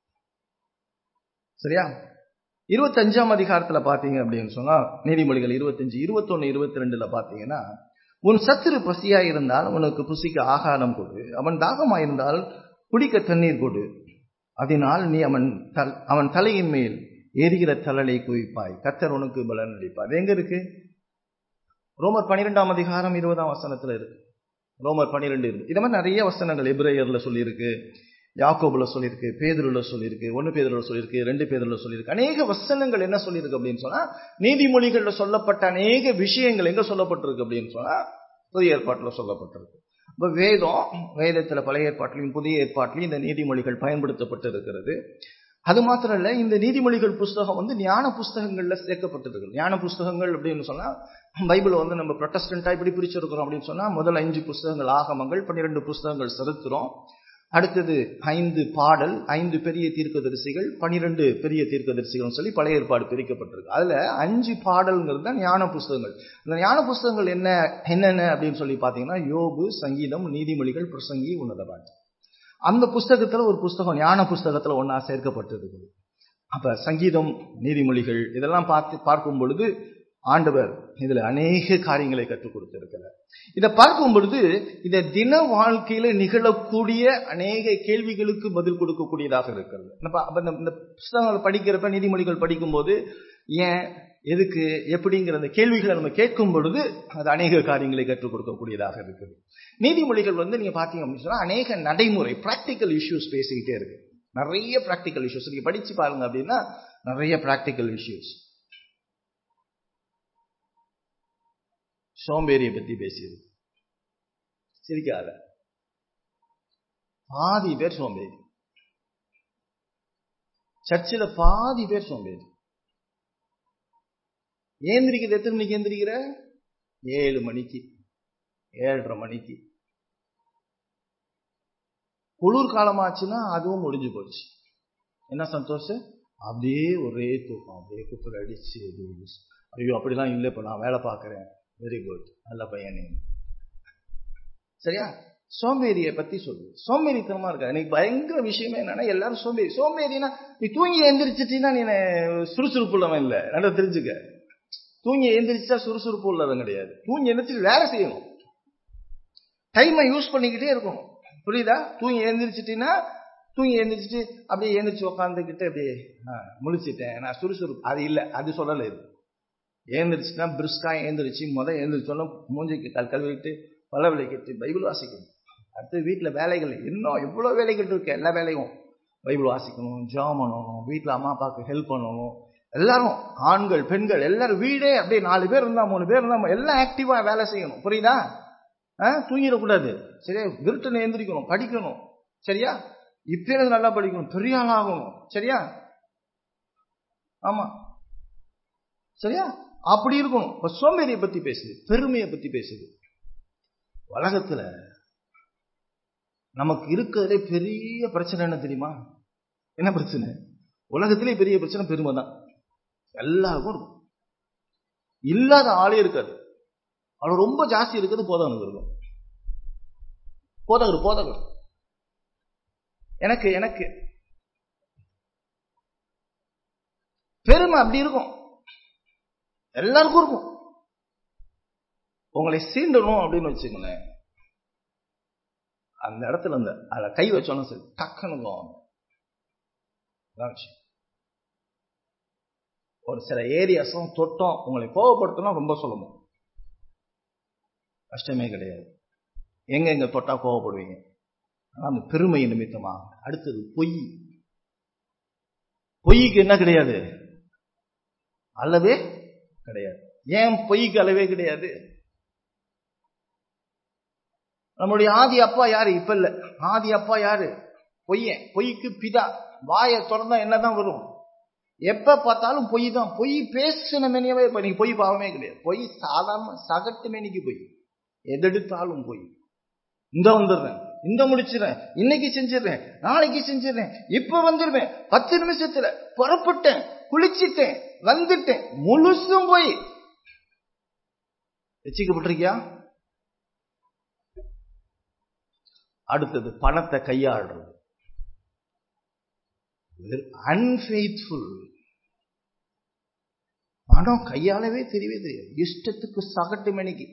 சரியா இருபத்தஞ்சாம் அதிகாரத்துல பாத்தீங்க அப்படின்னு சொன்னா நீதிமொழிகள் இருபத்தஞ்சு இருபத்தொன்னு இருபத்தி ரெண்டுல பாத்தீங்கன்னா உன் சத்துரு பசியா இருந்தால் உனக்கு புசிக்க ஆகாரம் கொடு அவன் தாகமா இருந்தால் குடிக்க தண்ணீர் கொடு அதனால் நீ அவன் தல் அவன் தலையின் மேல் எரிகிற தலலை குவிப்பாய் கத்தர் உனக்கு பலன் அளிப்பார் எங்க இருக்கு ரோமர் பனிரெண்டாம் அதிகாரம் இருபதாம் வசனத்துல இருக்கு ரோமர் பனிரெண்டு இருக்கு இது மாதிரி நிறைய வசனங்கள் எப்ரேயர்ல சொல்லியிருக்கு யாக்கோபுல சொல்லியிருக்கு பேதுருல சொல்லியிருக்கு ஒன்னு பேதுருல சொல்லியிருக்கு ரெண்டு பேதுருல சொல்லியிருக்கு அநேக வசனங்கள் என்ன சொல்லியிருக்கு அப்படின்னு சொன்னா நீதிமொழிகள்ல சொல்லப்பட்ட அநேக விஷயங்கள் எங்க சொல்லப்பட்டிருக்கு அப்படின்னு சொன்னா புதிய ஏற்பாட்டுல சொல்லப்பட்டிருக்கு இப்ப வேதம் வேதத்துல பழைய ஏற்பாட்டிலையும் புதிய ஏற்பாட்டிலையும் இந்த நீதிமொழிகள் பயன்படுத்தப்பட்டு இருக்கிறது அது மாத்திரம் இல்ல இந்த நீதிமொழிகள் புஸ்தகம் வந்து ஞான புஸ்தகங்கள்ல சேர்க்கப்பட்டிருக்கு ஞான புஸ்தகங்கள் அப்படின்னு சொன்னா பைபிள் வந்து நம்ம ப்ரொட்டஸ்டண்டா இப்படி பிரிச்சிருக்கிறோம் அப்படின்னு சொன்னா முதல் அஞ்சு புஸ்தகங்கள் ஆகமங்கள் பன்னிரெண்டு புஸ்தகங்கள் சரித்திரம் அடுத்தது ஐந்து பாடல் ஐந்து பெரிய தீர்க்கதரிசிகள் பனிரெண்டு பெரிய தீர்க்கதரிசிகள் சொல்லி பழைய ஏற்பாடு பிரிக்கப்பட்டிருக்கு அதுல அஞ்சு பாடல்ங்கிறது தான் ஞான புஸ்தகங்கள் இந்த ஞான புஸ்தகங்கள் என்ன என்னென்ன அப்படின்னு சொல்லி பாத்தீங்கன்னா யோபு சங்கீதம் நீதிமொழிகள் பிரசங்கி உன்னதபாட்டு அந்த புஸ்தகத்துல ஒரு புஸ்தகம் ஞான புஸ்தகத்துல ஒன்னா சேர்க்கப்பட்டிருக்குது அப்ப சங்கீதம் நீதிமொழிகள் இதெல்லாம் பார்த்து பார்க்கும் பொழுது ஆண்டவர் இதுல அநேக காரியங்களை கற்றுக் கொடுத்திருக்கிறார் இதை பார்க்கும் பொழுது இதை தின வாழ்க்கையில நிகழக்கூடிய அநேக கேள்விகளுக்கு பதில் கொடுக்கக்கூடியதாக இருக்கிறது அப்ப இந்த புஸ்தகங்களை படிக்கிறப்ப நீதிமொழிகள் படிக்கும்போது ஏன் எதுக்கு எப்படிங்கிற அந்த கேள்விகளை நம்ம கேட்கும் பொழுது அது அநேக காரியங்களை கற்றுக் கொடுக்கக்கூடியதாக இருக்குது நீதிமொழிகள் வந்து நீங்க பாத்தீங்க அப்படின்னு சொன்னா அநேக நடைமுறை பிராக்டிக்கல் இஷ்யூஸ் பேசிக்கிட்டே இருக்கு நிறைய பிராக்டிக்கல் இஷ்யூஸ் நீங்க படிச்சு பாருங்க அப்படின்னா நிறைய பிராக்டிக்கல் இஷ்யூஸ் சோம்பேறியை பத்தி பேசியது சிரிக்காத பாதி பேர் சோம்பேறி சர்ச்சில் பாதி பேர் சோம்பேறி ஏந்திரிக்கிறது எத்தனை மணிக்கு ஏந்திரிக்கிற ஏழு மணிக்கு ஏழரை மணிக்கு குளிர் காலமாச்சுன்னா அதுவும் முடிஞ்சு போச்சு என்ன சந்தோஷம் அப்படியே ஒரே தூக்கம் அப்படியே குப்பர் அடிச்சு ஐயோ அப்படிலாம் இல்லை இப்போ நான் வேலை பார்க்குறேன் வெரி குட் நல்ல பையன் நீங்க சரியா சோம்பேறியை பத்தி சொல்லு சோம்பேறித்தனமா இருக்கா எனக்கு பயங்கர விஷயமே என்னன்னா எல்லாரும் சோம்பேறி சோம்பேறினா நீ தூங்கி எந்திரிச்சிட்டீங்கன்னா நீ சுறுசுறுப்பு உள்ளவன் இல்லை நல்லா தெரிஞ்சுக்க தூங்கி எந்திரிச்சா சுறுசுறுப்பு உள்ளவன் கிடையாது தூங்கி எந்திரிச்சு வேலை செய்யணும் டைமை யூஸ் பண்ணிக்கிட்டே இருக்கணும் புரியுதா தூங்கி எழுந்திரிச்சிட்டீங்கன்னா தூங்கி எழுந்திரிச்சிட்டு அப்படியே எழுந்திரிச்சு உக்காந்துக்கிட்டு அப்படியே முழிச்சிட்டேன் நான் சுறுசுறுப்பு அது இல்லை அது சொல்லலை இது ஏந்திரிச்சுன்னா பிரிஸ்கா ஏந்திரிச்சு முதல் எழுந்திரிச்சோன்னா மூஞ்சிக்கு கல் கழுவிட்டு பல விளைக்கிட்டு பைபிள் வாசிக்கணும் அடுத்து வீட்டில் வேலைகள் இன்னும் எவ்வளோ வேலைகள் இருக்கு எல்லா வேலையும் பைபிள் வாசிக்கணும் ஜாம் பண்ணணும் வீட்டில் அம்மா அப்பாவுக்கு ஹெல்ப் பண்ணணும் எல்லாரும் ஆண்கள் பெண்கள் எல்லாரும் வீடே அப்படியே நாலு பேர் இருந்தா மூணு பேர் இருந்தா எல்லாம் ஆக்டிவா வேலை செய்யணும் புரியுதா தூங்கிடக்கூடாது சரியா விருட்டனை எந்திரிக்கணும் படிக்கணும் சரியா இப்ப நல்லா படிக்கணும் பெரிய ஆளாகணும் சரியா ஆமா சரியா அப்படி இருக்கணும் இப்ப சோம்பேறியை பத்தி பேசுது பெருமையை பத்தி பேசுது உலகத்துல நமக்கு இருக்கிறதே பெரிய பிரச்சனை என்ன தெரியுமா என்ன பிரச்சனை உலகத்திலே பெரிய பிரச்சனை பெருமை தான் எல்லாருக்கும் இருக்கும் இல்லாத ஆளே இருக்காது அவள் ரொம்ப ஜாஸ்தி இருக்கிறது போதகனுக்கு இருக்கும் போதகர் போதகர் எனக்கு எனக்கு பெருமை அப்படி இருக்கும் எல்லாருக்கும் இருக்கும் உங்களை சீண்டணும் அப்படின்னு வச்சுக்கோங்களேன் அந்த இடத்துல இந்த அதை கை வச்சோன்னு சரி டக்குன்னு விஷயம் ஒரு சில ஏரியாஸும் தொட்டோம் உங்களை கோவப்படுத்தணும் ரொம்ப சொல்லணும் கஷ்டமே கிடையாது எங்க எங்க தொட்டா கோவப்படுவீங்க ஆனா அந்த பெருமை நிமித்தமா அடுத்தது பொய் பொய்க்கு என்ன கிடையாது அல்லவே கிடையாது ஏன் பொய்க்கு அளவே கிடையாது நம்முடைய ஆதி அப்பா யாரு இப்ப இல்ல ஆதி அப்பா யாரு பொய்யன் பொய்க்கு பிதா வாயை திறந்தா என்னதான் வரும் எப்ப பார்த்தாலும் பொய் தான் பொய் பேசின மெனியவே இப்ப நீங்க பொய் பாவமே கிடையாது பொய் சாதாரண சகட்டு மெனிக்கு பொய் எதெடுத்தாலும் பொய் இந்த வந்துடுறேன் இந்த முடிச்சிடறேன் இன்னைக்கு செஞ்சிடறேன் நாளைக்கு செஞ்சிடறேன் இப்ப வந்துடுவேன் பத்து நிமிஷத்துல புறப்பட்டேன் குளிச்சிட்டேன் வந்துட்டேன் முழுசும் போய் வச்சுக்கப்பட்டிருக்கியா அடுத்தது பணத்தை கையாளுறது அன்ஃபெய்த்ஃபுல் பணம் கையாளவே தெரியவே தெரியாது இஷ்டத்துக்கு சகட்டு மணிக்கு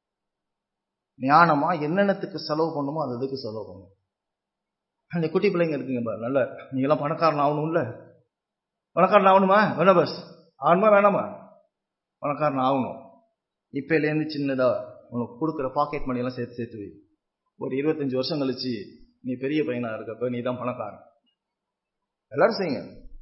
ஞானமா என்னென்னத்துக்கு செலவு பண்ணுமோ அது அதுக்கு செலவு பண்ணும் அந்த குட்டி பிள்ளைங்க இருக்குங்க பாரு நல்ல நீங்களாம் பணக்காரன் ஆகணும்ல பணக்காரன் ஆகணுமா வேணா பஸ் ஆகணுமா வேணாமா பணக்காரன் ஆகணும் இப்பையிலேருந்து சின்னதா உனக்கு கொடுக்குற பாக்கெட் மணி எல்லாம் சேர்த்து சேர்த்து வை ஒரு இருபத்தஞ்சு வருஷம் கழிச்சு நீ பெரிய பையனா இருக்கப்ப நீ தான் பணக்காரன் எல்லாரும் செய்யுங்க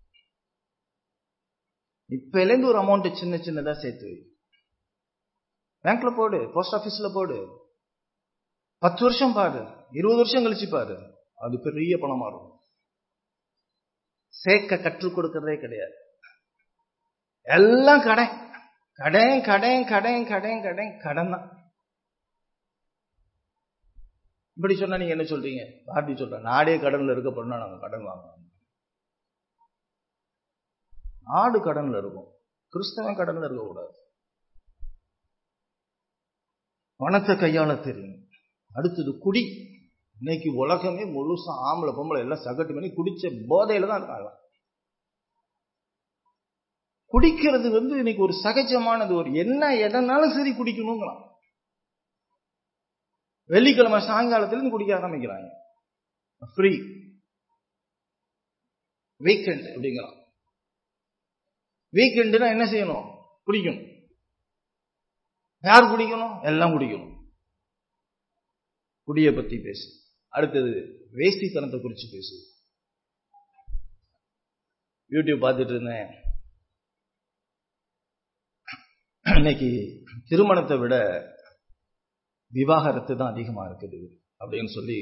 இப்பையிலேருந்து ஒரு அமௌண்ட் சின்ன சின்னதா சேர்த்து வை பேங்க்ல போடு போஸ்ட் ஆபீஸ்ல போடு பத்து வருஷம் பாரு இருபது வருஷம் கழிச்சு பாரு அது பெரிய பணமா இருக்கும் சேர்க்க கற்றுக் கொடுக்கறதே கிடையாது எல்லாம் கடன் கடன் கடன் கடன் கடன் கடன் கடன் தான் இப்படி சொன்னா நீங்க என்ன சொல்றீங்க பாரதி சொல்ற நாடே கடன்ல இருக்க போறோம்னா நாங்க கடன் வாங்குவோம் நாடு கடன்ல இருக்கும் கிறிஸ்தவன் கடன்ல இருக்க கூடாது பணத்தை கையாள தெரியும் அடுத்தது குடி இன்னைக்கு உலகமே முழுசா ஆம்பளை பொம்பளை எல்லாம் சகட்டு பண்ணி குடிச்ச போதையில தான் இருக்காங்க குடிக்கிறது வந்து இன்னைக்கு ஒரு சகஜமானது ஒரு என்ன எதனாலும் சரி குடிக்கணுங்களாம் வெள்ளிக்கிழமை சாயங்காலத்துல இருந்து குடிக்க ஆரம்பிக்கிறாங்க ஃப்ரீ வீக்கெண்ட் அப்படிங்கிறான் வீக்கெண்டுனா என்ன செய்யணும் குடிக்கணும் யார் குடிக்கணும் எல்லாம் குடிக்கணும் குடியை பத்தி பேசு அடுத்தது வேஷ்டித்தனத்தை குறிச்சு பேசு யூடியூப் பார்த்துட்டு இருந்தேன் இன்னைக்கு திருமணத்தை விட விவாகரத்து தான் அதிகமா இருக்குது அப்படின்னு சொல்லி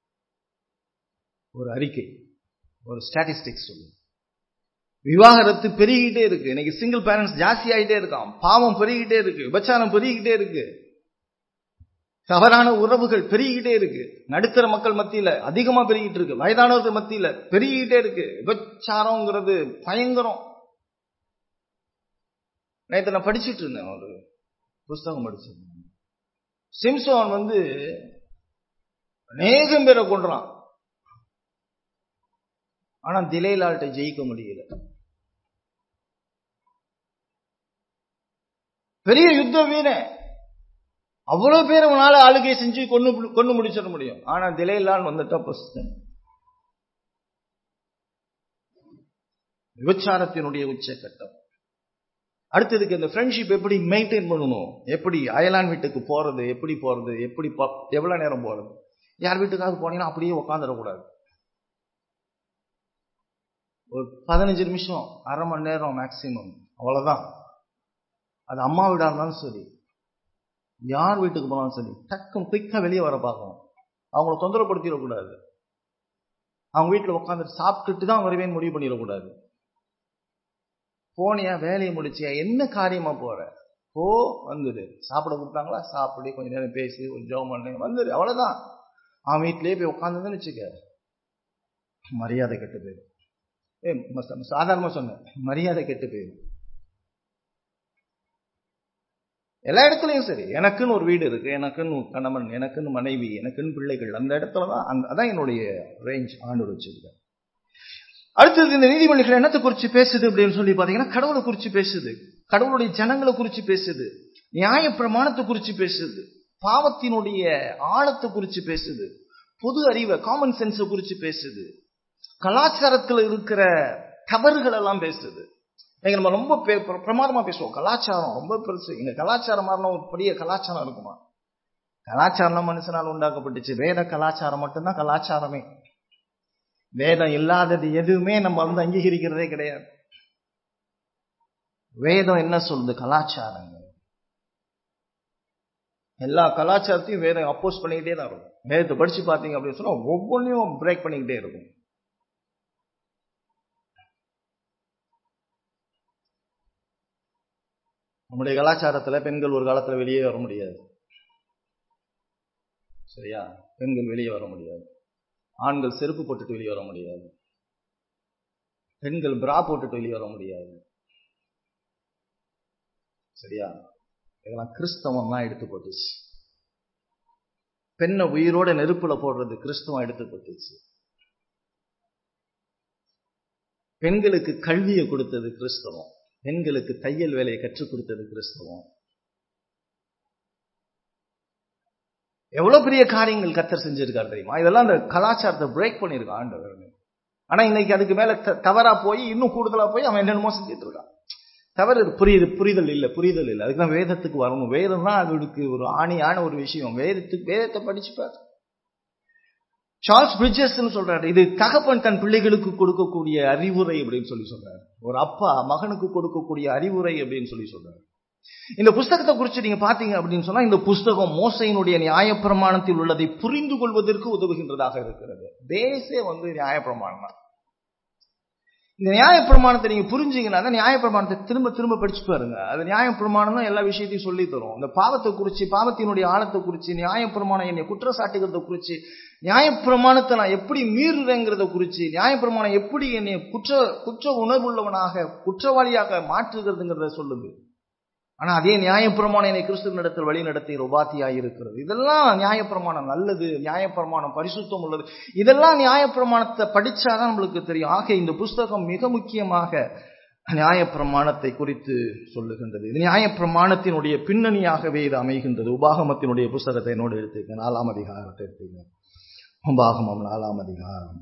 ஒரு அறிக்கை ஒரு ஸ்டாட்டிஸ்டிக்ஸ் சொல்லு விவாகரத்து பெருகிட்டே இருக்கு இன்னைக்கு சிங்கிள் பேரண்ட்ஸ் ஜாஸ்தி ஆகிட்டே இருக்கான் பாவம் பெருகிட்டே இருக்கு விபச்சாரம் பெருகிட்டே இருக்கு தவறான உறவுகள் பெருகிட்டே இருக்கு நடுத்தர மக்கள் மத்தியில அதிகமா பெருகிட்டு இருக்கு வயதானவர்கள் மத்தியில பெருகிட்டே இருக்கு விபச்சாரம்ங்கிறது பயங்கரம் நேற்று நான் படிச்சுட்டு இருந்தேன் ஒரு புஸ்தகம் படிச்சிருந்தேன் சிம்சோன் வந்து அநேகம் பேரை கொண்டுறான் ஆனா திலைலால்கிட்ட ஜெயிக்க முடியல பெரிய யுத்த வீர அவ்வளவு பேர் அவனால ஆளுகை செஞ்சு கொண்டு கொண்டு முடிச்சிட முடியும் ஆனா திலைலால் வந்துட்டா பொசிஷன் விபச்சாரத்தினுடைய உச்சக்கட்டம் அடுத்ததுக்கு இந்த ஃப்ரெண்ட்ஷிப் எப்படி மெயின்டைன் பண்ணணும் எப்படி அயலான் வீட்டுக்கு போறது எப்படி போறது எப்படி எவ்வளவு நேரம் போறது யார் வீட்டுக்காவது போனீங்கன்னா அப்படியே உட்காந்துடக்கூடாது ஒரு பதினஞ்சு நிமிஷம் அரை மணி நேரம் மேக்சிமம் அவ்வளவுதான் அது அம்மா வீடா இருந்தாலும் சரி யார் வீட்டுக்கு போனாலும் சரி டக்கம் குயிக்கா வெளியே வர பார்க்கணும் அவங்கள தொந்தரப்படுத்திடக்கூடாது அவங்க வீட்டில் உட்காந்துட்டு சாப்பிட்டுட்டு தான் வருவேன்னு முடிவு பண்ணிடக்கூடாது போனியா வேலையை முடிச்சியா என்ன காரியமா போற போ வந்துடு சாப்பிட கொடுத்தாங்களா சாப்பிடு கொஞ்ச நேரம் பேசி ஒரு ஜோம் பண்ணு வந்துடு அவ்வளவுதான் அவன் வீட்டிலேயே போய் உட்காந்துன்னு வச்சுக்க மரியாதை கெட்டு போயிடும் ஏ சாதாரணமா சொன்னேன் மரியாதை கெட்டு போயிடும் எல்லா இடத்துலயும் சரி எனக்குன்னு ஒரு வீடு இருக்கு எனக்குன்னு கணவன் எனக்குன்னு மனைவி எனக்குன்னு பிள்ளைகள் அந்த இடத்துலதான் அந்த அதான் என்னுடைய ரேஞ்ச் ஆண்டு வச்சிருக்கேன் அடுத்தது இந்த நீதிமொழிகள் என்னத்தை குறிச்சு பேசுது அப்படின்னு சொல்லி பாத்தீங்கன்னா கடவுளை குறிச்சு பேசுது கடவுளுடைய ஜனங்களை குறிச்சு பேசுது நியாய பிரமாணத்தை குறிச்சு பேசுது பாவத்தினுடைய ஆழத்தை குறிச்சு பேசுது பொது அறிவை காமன் சென்ஸை குறிச்சு பேசுது கலாச்சாரத்துல இருக்கிற தவறுகள் எல்லாம் பேசுது எங்க நம்ம ரொம்ப பிரமாதமா பேசுவோம் கலாச்சாரம் ரொம்ப பெருசு எங்க கலாச்சாரம் மாறின ஒரு பெரிய கலாச்சாரம் இருக்குமா கலாச்சாரம் மனுஷனால் உண்டாக்கப்பட்டுச்சு வேத கலாச்சாரம் மட்டும்தான் கலாச்சாரமே வேதம் இல்லாதது எதுவுமே நம்ம வந்து அங்கீகரிக்கிறதே கிடையாது வேதம் என்ன சொல்லுது கலாச்சாரங்கள் எல்லா கலாச்சாரத்தையும் வேதம் அப்போஸ் பண்ணிக்கிட்டே தான் இருக்கும் வேதத்தை படிச்சு பார்த்தீங்க அப்படின்னு சொன்னா ஒவ்வொன்றையும் பிரேக் பண்ணிக்கிட்டே இருக்கும் நம்முடைய கலாச்சாரத்துல பெண்கள் ஒரு காலத்துல வெளியே வர முடியாது சரியா பெண்கள் வெளியே வர முடியாது ஆண்கள் செருப்பு போட்டுட்டு வெளியே வர முடியாது பெண்கள் பிரா போட்டுட்டு வெளியே வர முடியாது சரியா இதெல்லாம் கிறிஸ்தவம் தான் எடுத்து போட்டுச்சு பெண்ணை உயிரோட நெருப்புல போடுறது கிறிஸ்துவம் எடுத்து கொடுத்துச்சு பெண்களுக்கு கல்வியை கொடுத்தது கிறிஸ்தவம் பெண்களுக்கு தையல் வேலையை கற்றுக் கொடுத்தது கிறிஸ்தவம் எவ்வளவு பெரிய காரியங்கள் கத்தர் செஞ்சிருக்காரு தெரியுமா இதெல்லாம் அந்த கலாச்சாரத்தை பிரேக் பண்ணியிருக்கான் ஆண்டவர் ஆனா இன்னைக்கு அதுக்கு மேல தவறா போய் இன்னும் கூடுதலா போய் அவன் என்னென்னமோ செஞ்சுட்டு இருக்கான் தவறு புரியுது புரிதல் இல்லை புரிதல் இல்லை அதுக்கு தான் வேதத்துக்கு வரணும் வேதம் தான் அவருக்கு ஒரு ஆணியான ஒரு விஷயம் வேதத்துக்கு வேதத்தை படிச்சுப்பார் சார்ல்ஸ் பிரிட்ஜஸ் சொல்றாரு இது தகப்பன் தன் பிள்ளைகளுக்கு கொடுக்கக்கூடிய அறிவுரை அப்படின்னு சொல்லி சொல்றாரு ஒரு அப்பா மகனுக்கு கொடுக்கக்கூடிய அறிவுரை அப்படின்னு சொல்லி சொல்றாரு இந்த புஸ்தகத்தை குறித்து நீங்க பாத்தீங்க அப்படின்னு சொன்னா இந்த புஸ்தகம் மோசையினுடைய நியாயப்பிரமாணத்தில் உள்ளதை புரிந்து கொள்வதற்கு உதவுகின்றதாக இருக்கிறது பேஸே வந்து நியாயப்பிரமாணம் தான் இந்த நியாயப்பிரமாணத்தை நீங்க புரிஞ்சீங்கன்னா நியாயப்பிரமாணத்தை திரும்ப திரும்ப படிச்சு பாருங்க அது நியாயப்பிரமாணம் தான் எல்லா விஷயத்தையும் சொல்லி தரும் இந்த பாவத்தை குறிச்சு பாவத்தினுடைய ஆழத்தை குறிச்சு நியாயப்பிரமாணம் என்னை குற்றச்சாட்டுகிறத குறிச்சு நியாயப்பிரமாணத்தை நான் எப்படி மீறுறேங்கிறத குறிச்சு நியாயப்பிரமாணம் எப்படி என்னை குற்ற குற்ற உணர்வுள்ளவனாக குற்றவாளியாக மாற்றுகிறதுங்கிறத சொல்லுது ஆனா அதே நியாயப்பிரமாணம் என்னை கிறிஸ்துவனிடத்தில் வழி நடத்துகிற உபாத்தியாக இருக்கிறது இதெல்லாம் நியாயப்பிரமாணம் நல்லது நியாயப்பிரமாணம் பரிசுத்தம் உள்ளது இதெல்லாம் நியாயப்பிரமாணத்தை படிச்சாதான் நம்மளுக்கு தெரியும் ஆக இந்த புஸ்தகம் மிக முக்கியமாக நியாயப்பிரமாணத்தை குறித்து சொல்லுகின்றது இது நியாயப்பிரமாணத்தினுடைய பின்னணியாகவே இது அமைகின்றது உபாகமத்தினுடைய புஸ்தகத்தை என்னோடு எடுத்துக்க நாலாம் அதிகாரத்தை எடுத்துக்க உபாகமம் நாலாம் அதிகாரம்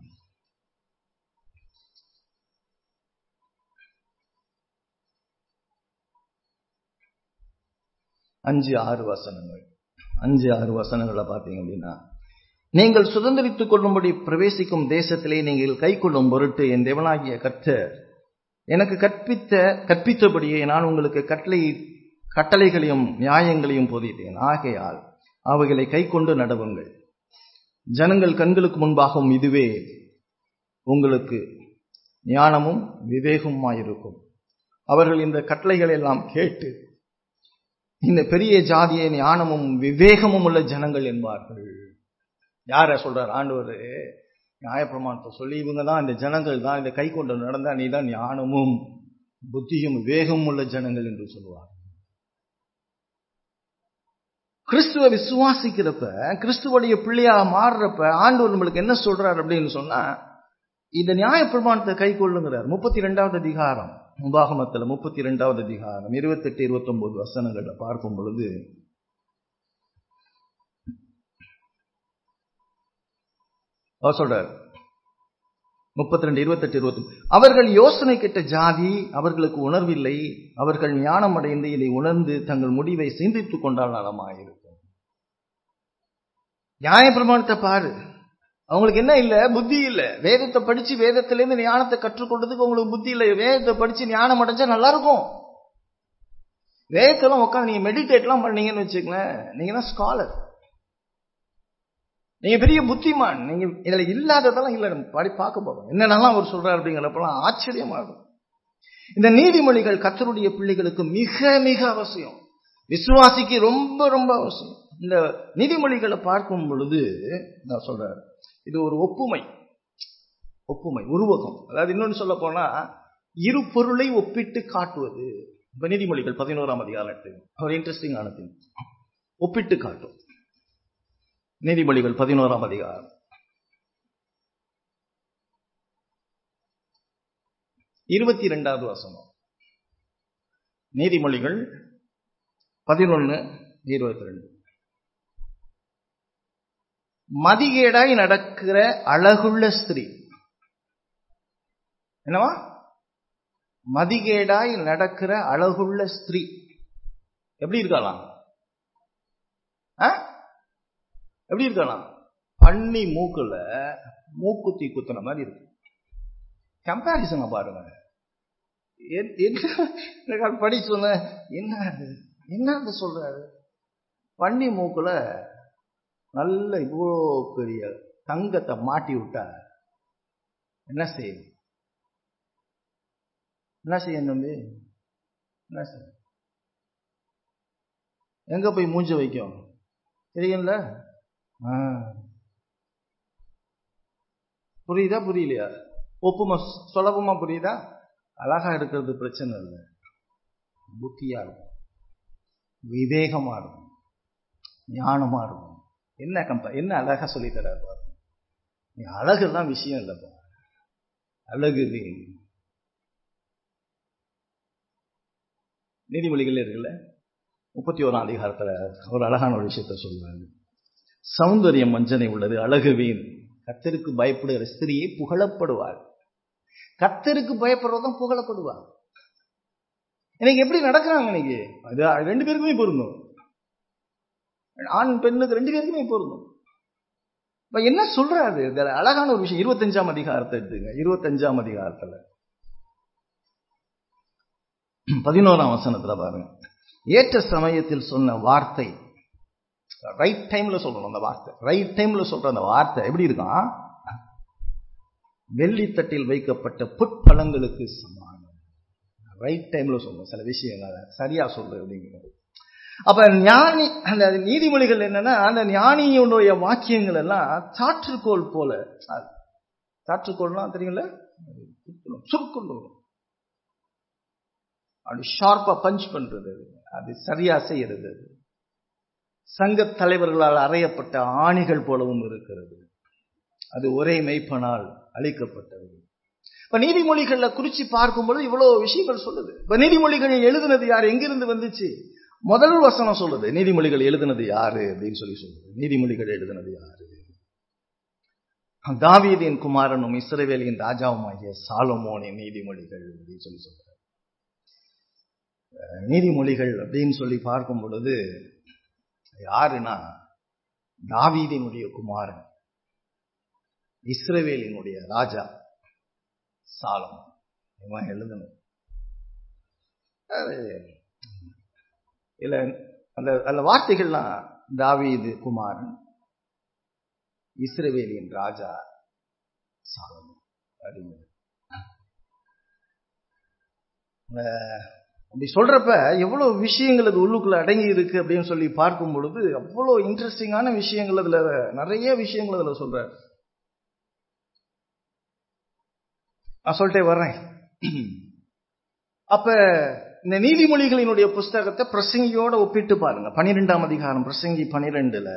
அஞ்சு ஆறு வசனங்கள் அஞ்சு ஆறு வசனங்களை பார்த்தீங்க அப்படின்னா நீங்கள் சுதந்திரித்துக் கொள்ளும்படி பிரவேசிக்கும் தேசத்திலே நீங்கள் கை கொள்ளும் பொருட்டு என் தேவனாகிய கர்த்தர் எனக்கு கற்பித்த கற்பித்தபடியே நான் உங்களுக்கு கட்டளை கட்டளைகளையும் நியாயங்களையும் போதித்தேன் ஆகையால் அவைகளை கை கொண்டு நடவுங்கள் ஜனங்கள் கண்களுக்கு முன்பாகவும் இதுவே உங்களுக்கு ஞானமும் விவேகமாயிருக்கும் அவர்கள் இந்த கட்டளைகள் எல்லாம் கேட்டு இந்த பெரிய ஜாதியை ஞானமும் விவேகமும் உள்ள ஜனங்கள் என்பார்கள் யார சொல்றார் ஆண்டவர் நியாயப்பிரமாணத்தை சொல்லி இவங்க தான் இந்த ஜனங்கள் தான் இந்த கை கொண்டு நடந்தா நீ தான் ஞானமும் புத்தியும் விவேகமும் உள்ள ஜனங்கள் என்று சொல்லுவார் கிறிஸ்துவ விசுவாசிக்கிறப்ப கிறிஸ்துவடைய பிள்ளையா மாறுறப்ப ஆண்டவர் நம்மளுக்கு என்ன சொல்றார் அப்படின்னு சொன்னா இந்த நியாயப்பிரமாணத்தை கை கொள்ளுங்கிறார் முப்பத்தி ரெண்டாவது அதிகாரம் உபாகமத்துல முப்பத்தி ரெண்டாவது அதிகாரம் இருபத்தி எட்டு இருபத்தி ஒன்பது வசனங்களை பார்க்கும் பொழுது அவர் சொல்றார் முப்பத்தி ரெண்டு இருபத்தெட்டு இருபத்தி அவர்கள் யோசனை கெட்ட ஜாதி அவர்களுக்கு உணர்வில்லை அவர்கள் ஞானம் அடைந்து இதை உணர்ந்து தங்கள் முடிவை சிந்தித்துக் கொண்டால் நலமாயிருக்கும் நியாயப்பிரமாணத்தை பாரு அவங்களுக்கு என்ன இல்ல புத்தி இல்ல வேதத்தை படிச்சு வேதத்திலேருந்து ஞானத்தை கற்றுக்கொண்டதுக்கு உங்களுக்கு புத்தி இல்லை வேதத்தை படிச்சு ஞானம் அடைஞ்சா நல்லா இருக்கும் வேதத்தெல்லாம் உட்காந்து நீங்க மெடிடேட்லாம் பண்ணீங்கன்னு வச்சுக்கங்களேன் நீங்க தான் ஸ்காலர் நீங்க பெரிய புத்திமான் நீங்க இதுல இல்லாததெல்லாம் இல்ல நம்ம படி பார்க்க போறோம் என்னென்னலாம் அவர் சொல்றாரு அப்படிங்கிறப்பெல்லாம் ஆச்சரியமா இருக்கும் இந்த நீதிமொழிகள் கத்தருடைய பிள்ளைகளுக்கு மிக மிக அவசியம் விசுவாசிக்கு ரொம்ப ரொம்ப அவசியம் இந்த நீதிமொழிகளை பார்க்கும் பொழுது நான் சொல்றாரு இது ஒரு ஒப்புமை ஒப்புமை உருவகம் அதாவது இன்னொன்று சொல்ல போனா இரு பொருளை ஒப்பிட்டு காட்டுவது இப்ப நீதிமொழிகள் பதினோராம் அதிகாரம் ஒரு இன்ட்ரெஸ்டிங் ஆனது ஒப்பிட்டு காட்டும் நீதிமொழிகள் பதினோராம் அதிகாரம் இருபத்தி இரண்டாவது வசனம் நீதிமொழிகள் பதினொன்னு இருபத்தி ரெண்டு மதிகேடாய் நடக்கிற அழகுள்ள ஸ்திரீ என்னவா மதிகேடாய் நடக்கிற அழகுள்ள ஸ்திரீ எப்படி இருக்கலாம் எப்படி இருக்கலாம் பண்ணி மூக்குல மூக்குத்தி குத்துன மாதிரி இருக்கு கம்பாரிசனை பாருங்க என்ன படி சொன்ன என்ன என்ன சொல்றாரு பண்ணி மூக்குல நல்ல இவ்வளோ பெரிய தங்கத்தை மாட்டி விட்டா என்ன செய்யும் என்ன செய்யும் தம்பி என்ன செய்யும் எங்க போய் மூஞ்ச வைக்கும் தெரியும்ல புரியுதா புரியலையா ஒப்புமா சுலபமா புரியுதா அழகா இருக்கிறது பிரச்சனை இல்லை புத்தியா இருக்கும் விவேகமா இருக்கும் ஞானமா இருக்கும் என்ன கம்ப என்ன அழகா சொல்லி தராரு பாருங்க. நீ அழகுதான் விஷயம் இல்லப்பா அழகு வீண். நீதிமொழிகள் இருக்குல்ல முப்பத்தி ஓராம் அதிகாரத்துல ஒரு அழகான ஒரு விஷயத்த சொல்லுவாங்க சௌந்தரியம் வஞ்சனை உள்ளது அழகு வீண் கத்தருக்கு பயப்படுகிற ஸ்திரியை புகழப்படுவார் கத்தருக்கு பயப்படுறதும் புகழப்படுவார் இன்னைக்கு எப்படி நடக்கிறாங்க இன்னைக்கு அது ரெண்டு பேருக்குமே பொருந்தும் ஆண் பெண்ணுக்கு ரெண்டு பேருக்குமே பொருந்தும் இப்ப என்ன சொல்றாரு இதுல அழகான ஒரு விஷயம் இருபத்தஞ்சாம் அதிகாரத்தை எடுத்துங்க இருபத்தஞ்சாம் அதிகாரத்துல பதினோராம் வசனத்துல பாருங்க ஏற்ற சமயத்தில் சொன்ன வார்த்தை ரைட் டைம்ல சொல்லணும் அந்த வார்த்தை ரைட் டைம்ல சொல்ற அந்த வார்த்தை எப்படி இருக்கான் வெள்ளித்தட்டில் வைக்கப்பட்ட புட்பழங்களுக்கு சமானம் ரைட் டைம்ல சொல்லணும் சில விஷயங்களை சரியா சொல்லு அப்படிங்கிறது அப்ப ஞானி அந்த நீதிமொழிகள் என்னன்னா அந்த ஞானியுடைய வாக்கியங்கள் எல்லாம் சாற்றுக்கோள் போல சாற்றுக்கோள்லாம் தெரியுங்கள சுருக்கொண்டு வரும் அப்படி ஷார்ப்பா பஞ்ச் பண்றது அது சரியா செய்யறது சங்க தலைவர்களால் அறையப்பட்ட ஆணிகள் போலவும் இருக்கிறது அது ஒரே மெய்ப்பனால் அளிக்கப்பட்டது இப்ப நீதிமொழிகள்ல குறிச்சு பார்க்கும்போது இவ்வளவு விஷயங்கள் சொல்லுது இப்ப நீதிமொழிகள் எழுதுனது யார் எங்கிருந்து வந்துச்சு முதல் வசனம் சொல்லுது நீதிமொழிகள் எழுதுனது யாரு அப்படின்னு சொல்லி சொல்லுது நீதிமொழிகள் எழுதுனது யாரு தாவீதின் குமாரனும் இஸ்ரவேலின் ராஜாவுமாகிய சாலமோனின் நீதிமொழிகள் அப்படின்னு சொல்லி சொல்றாரு நீதிமொழிகள் அப்படின்னு சொல்லி பார்க்கும் பொழுது யாருன்னா தாவீதினுடைய குமாரன் இஸ்ரவேலினுடைய ராஜா சாலம் இவன் எழுதணும் இல்ல அந்த அந்த வார்த்தைகள்லாம் தாவீது குமாரன் இஸ்ரவேலியின் ராஜா சாலம் அப்படின்னு அப்படி சொல்றப்ப எவ்வளவு விஷயங்கள் அது உள்ளுக்குள்ள அடங்கி இருக்கு அப்படின்னு சொல்லி பார்க்கும் பொழுது அவ்வளவு இன்ட்ரெஸ்டிங்கான விஷயங்கள் அதுல நிறைய விஷயங்கள் அதுல சொல்ற நான் சொல்லிட்டே வர்றேன் அப்ப இந்த நீதிமொழிகளினுடைய புஸ்தகத்தை பிரசங்கியோட ஒப்பிட்டு பாருங்க பனிரெண்டாம் அதிகாரம் பிரசங்கி பனிரெண்டுல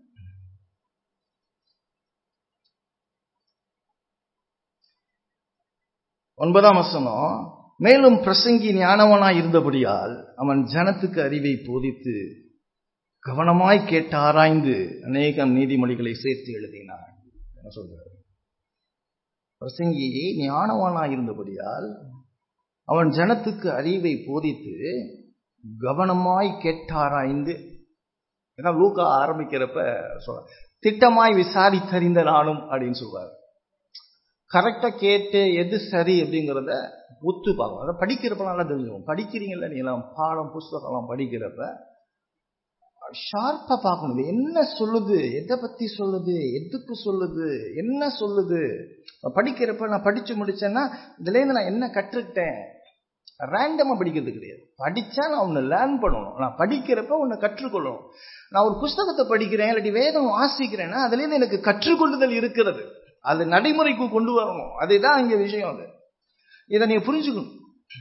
ஒன்பதாம் வசனம் மேலும் பிரசங்கி ஞானவனாய் இருந்தபடியால் அவன் ஜனத்துக்கு அறிவை போதித்து கவனமாய் கேட்டு ஆராய்ந்து அநேகம் நீதிமொழிகளை சேர்த்து எழுதினான் என்ன சொல்றாரு பிரசங்கி ஞானவனாய் இருந்தபடியால் அவன் ஜனத்துக்கு அறிவை போதித்து கவனமாய் கேட்டாராய்ந்து ஏன்னா லூக்கா ஆரம்பிக்கிறப்ப சொல்ற திட்டமாய் விசாரித்தறிந்த நானும் அப்படின்னு சொல்றாரு கரெக்டா கேட்டு எது சரி அப்படிங்கிறத ஒத்து பார்க்கணும் அதை படிக்கிறப்ப நல்லா தெரிஞ்சுக்கணும் படிக்கிறீங்கல்ல நீங்களாம் பாடம் புஸ்தகம்லாம் படிக்கிறப்ப ஷார்ப்பா பார்க்கணும் இது என்ன சொல்லுது எதை பத்தி சொல்லுது எதுக்கு சொல்லுது என்ன சொல்லுது படிக்கிறப்ப நான் படிச்சு முடிச்சேன்னா இதுல இருந்து நான் என்ன கற்றுக்கிட்டேன் ரேண்டமா படிக்கிறது கிடையாது படிச்சா நான் ஒன்னு லேர்ன் பண்ணணும் நான் படிக்கிறப்ப ஒன்னு கற்றுக்கொள்ளணும் நான் ஒரு புஸ்தகத்தை படிக்கிறேன் இல்லாட்டி வேதம் வாசிக்கிறேன்னா அதுல இருந்து எனக்கு கற்றுக்கொள்ளுதல் இருக்கிறது அது நடைமுறைக்கு கொண்டு வரணும் அதுதான் இங்க விஷயம் அது இதை நீங்க புரிஞ்சுக்கணும்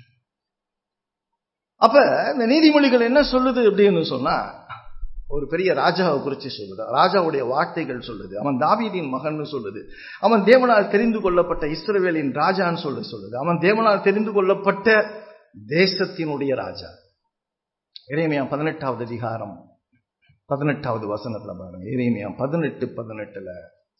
அப்ப இந்த நீதிமொழிகள் என்ன சொல்லுது அப்படின்னு சொன்னா ஒரு பெரிய ராஜாவை குறித்து சொல்லுது ராஜாவுடைய வார்த்தைகள் சொல்லுது அவன் தாவீதின் மகன் சொல்லுது அவன் தேவனால் தெரிந்து கொள்ளப்பட்ட இஸ்ரவேலின் ராஜான்னு சொல்ல சொல்லுது அவன் தேவனால் தெரிந்து கொள்ளப்பட்ட தேசத்தினுடைய ராஜா இறைமையா பதினெட்டாவது அதிகாரம் பதினெட்டாவது வசனத்துல பாருங்க இறைமையா பதினெட்டு பதினெட்டுல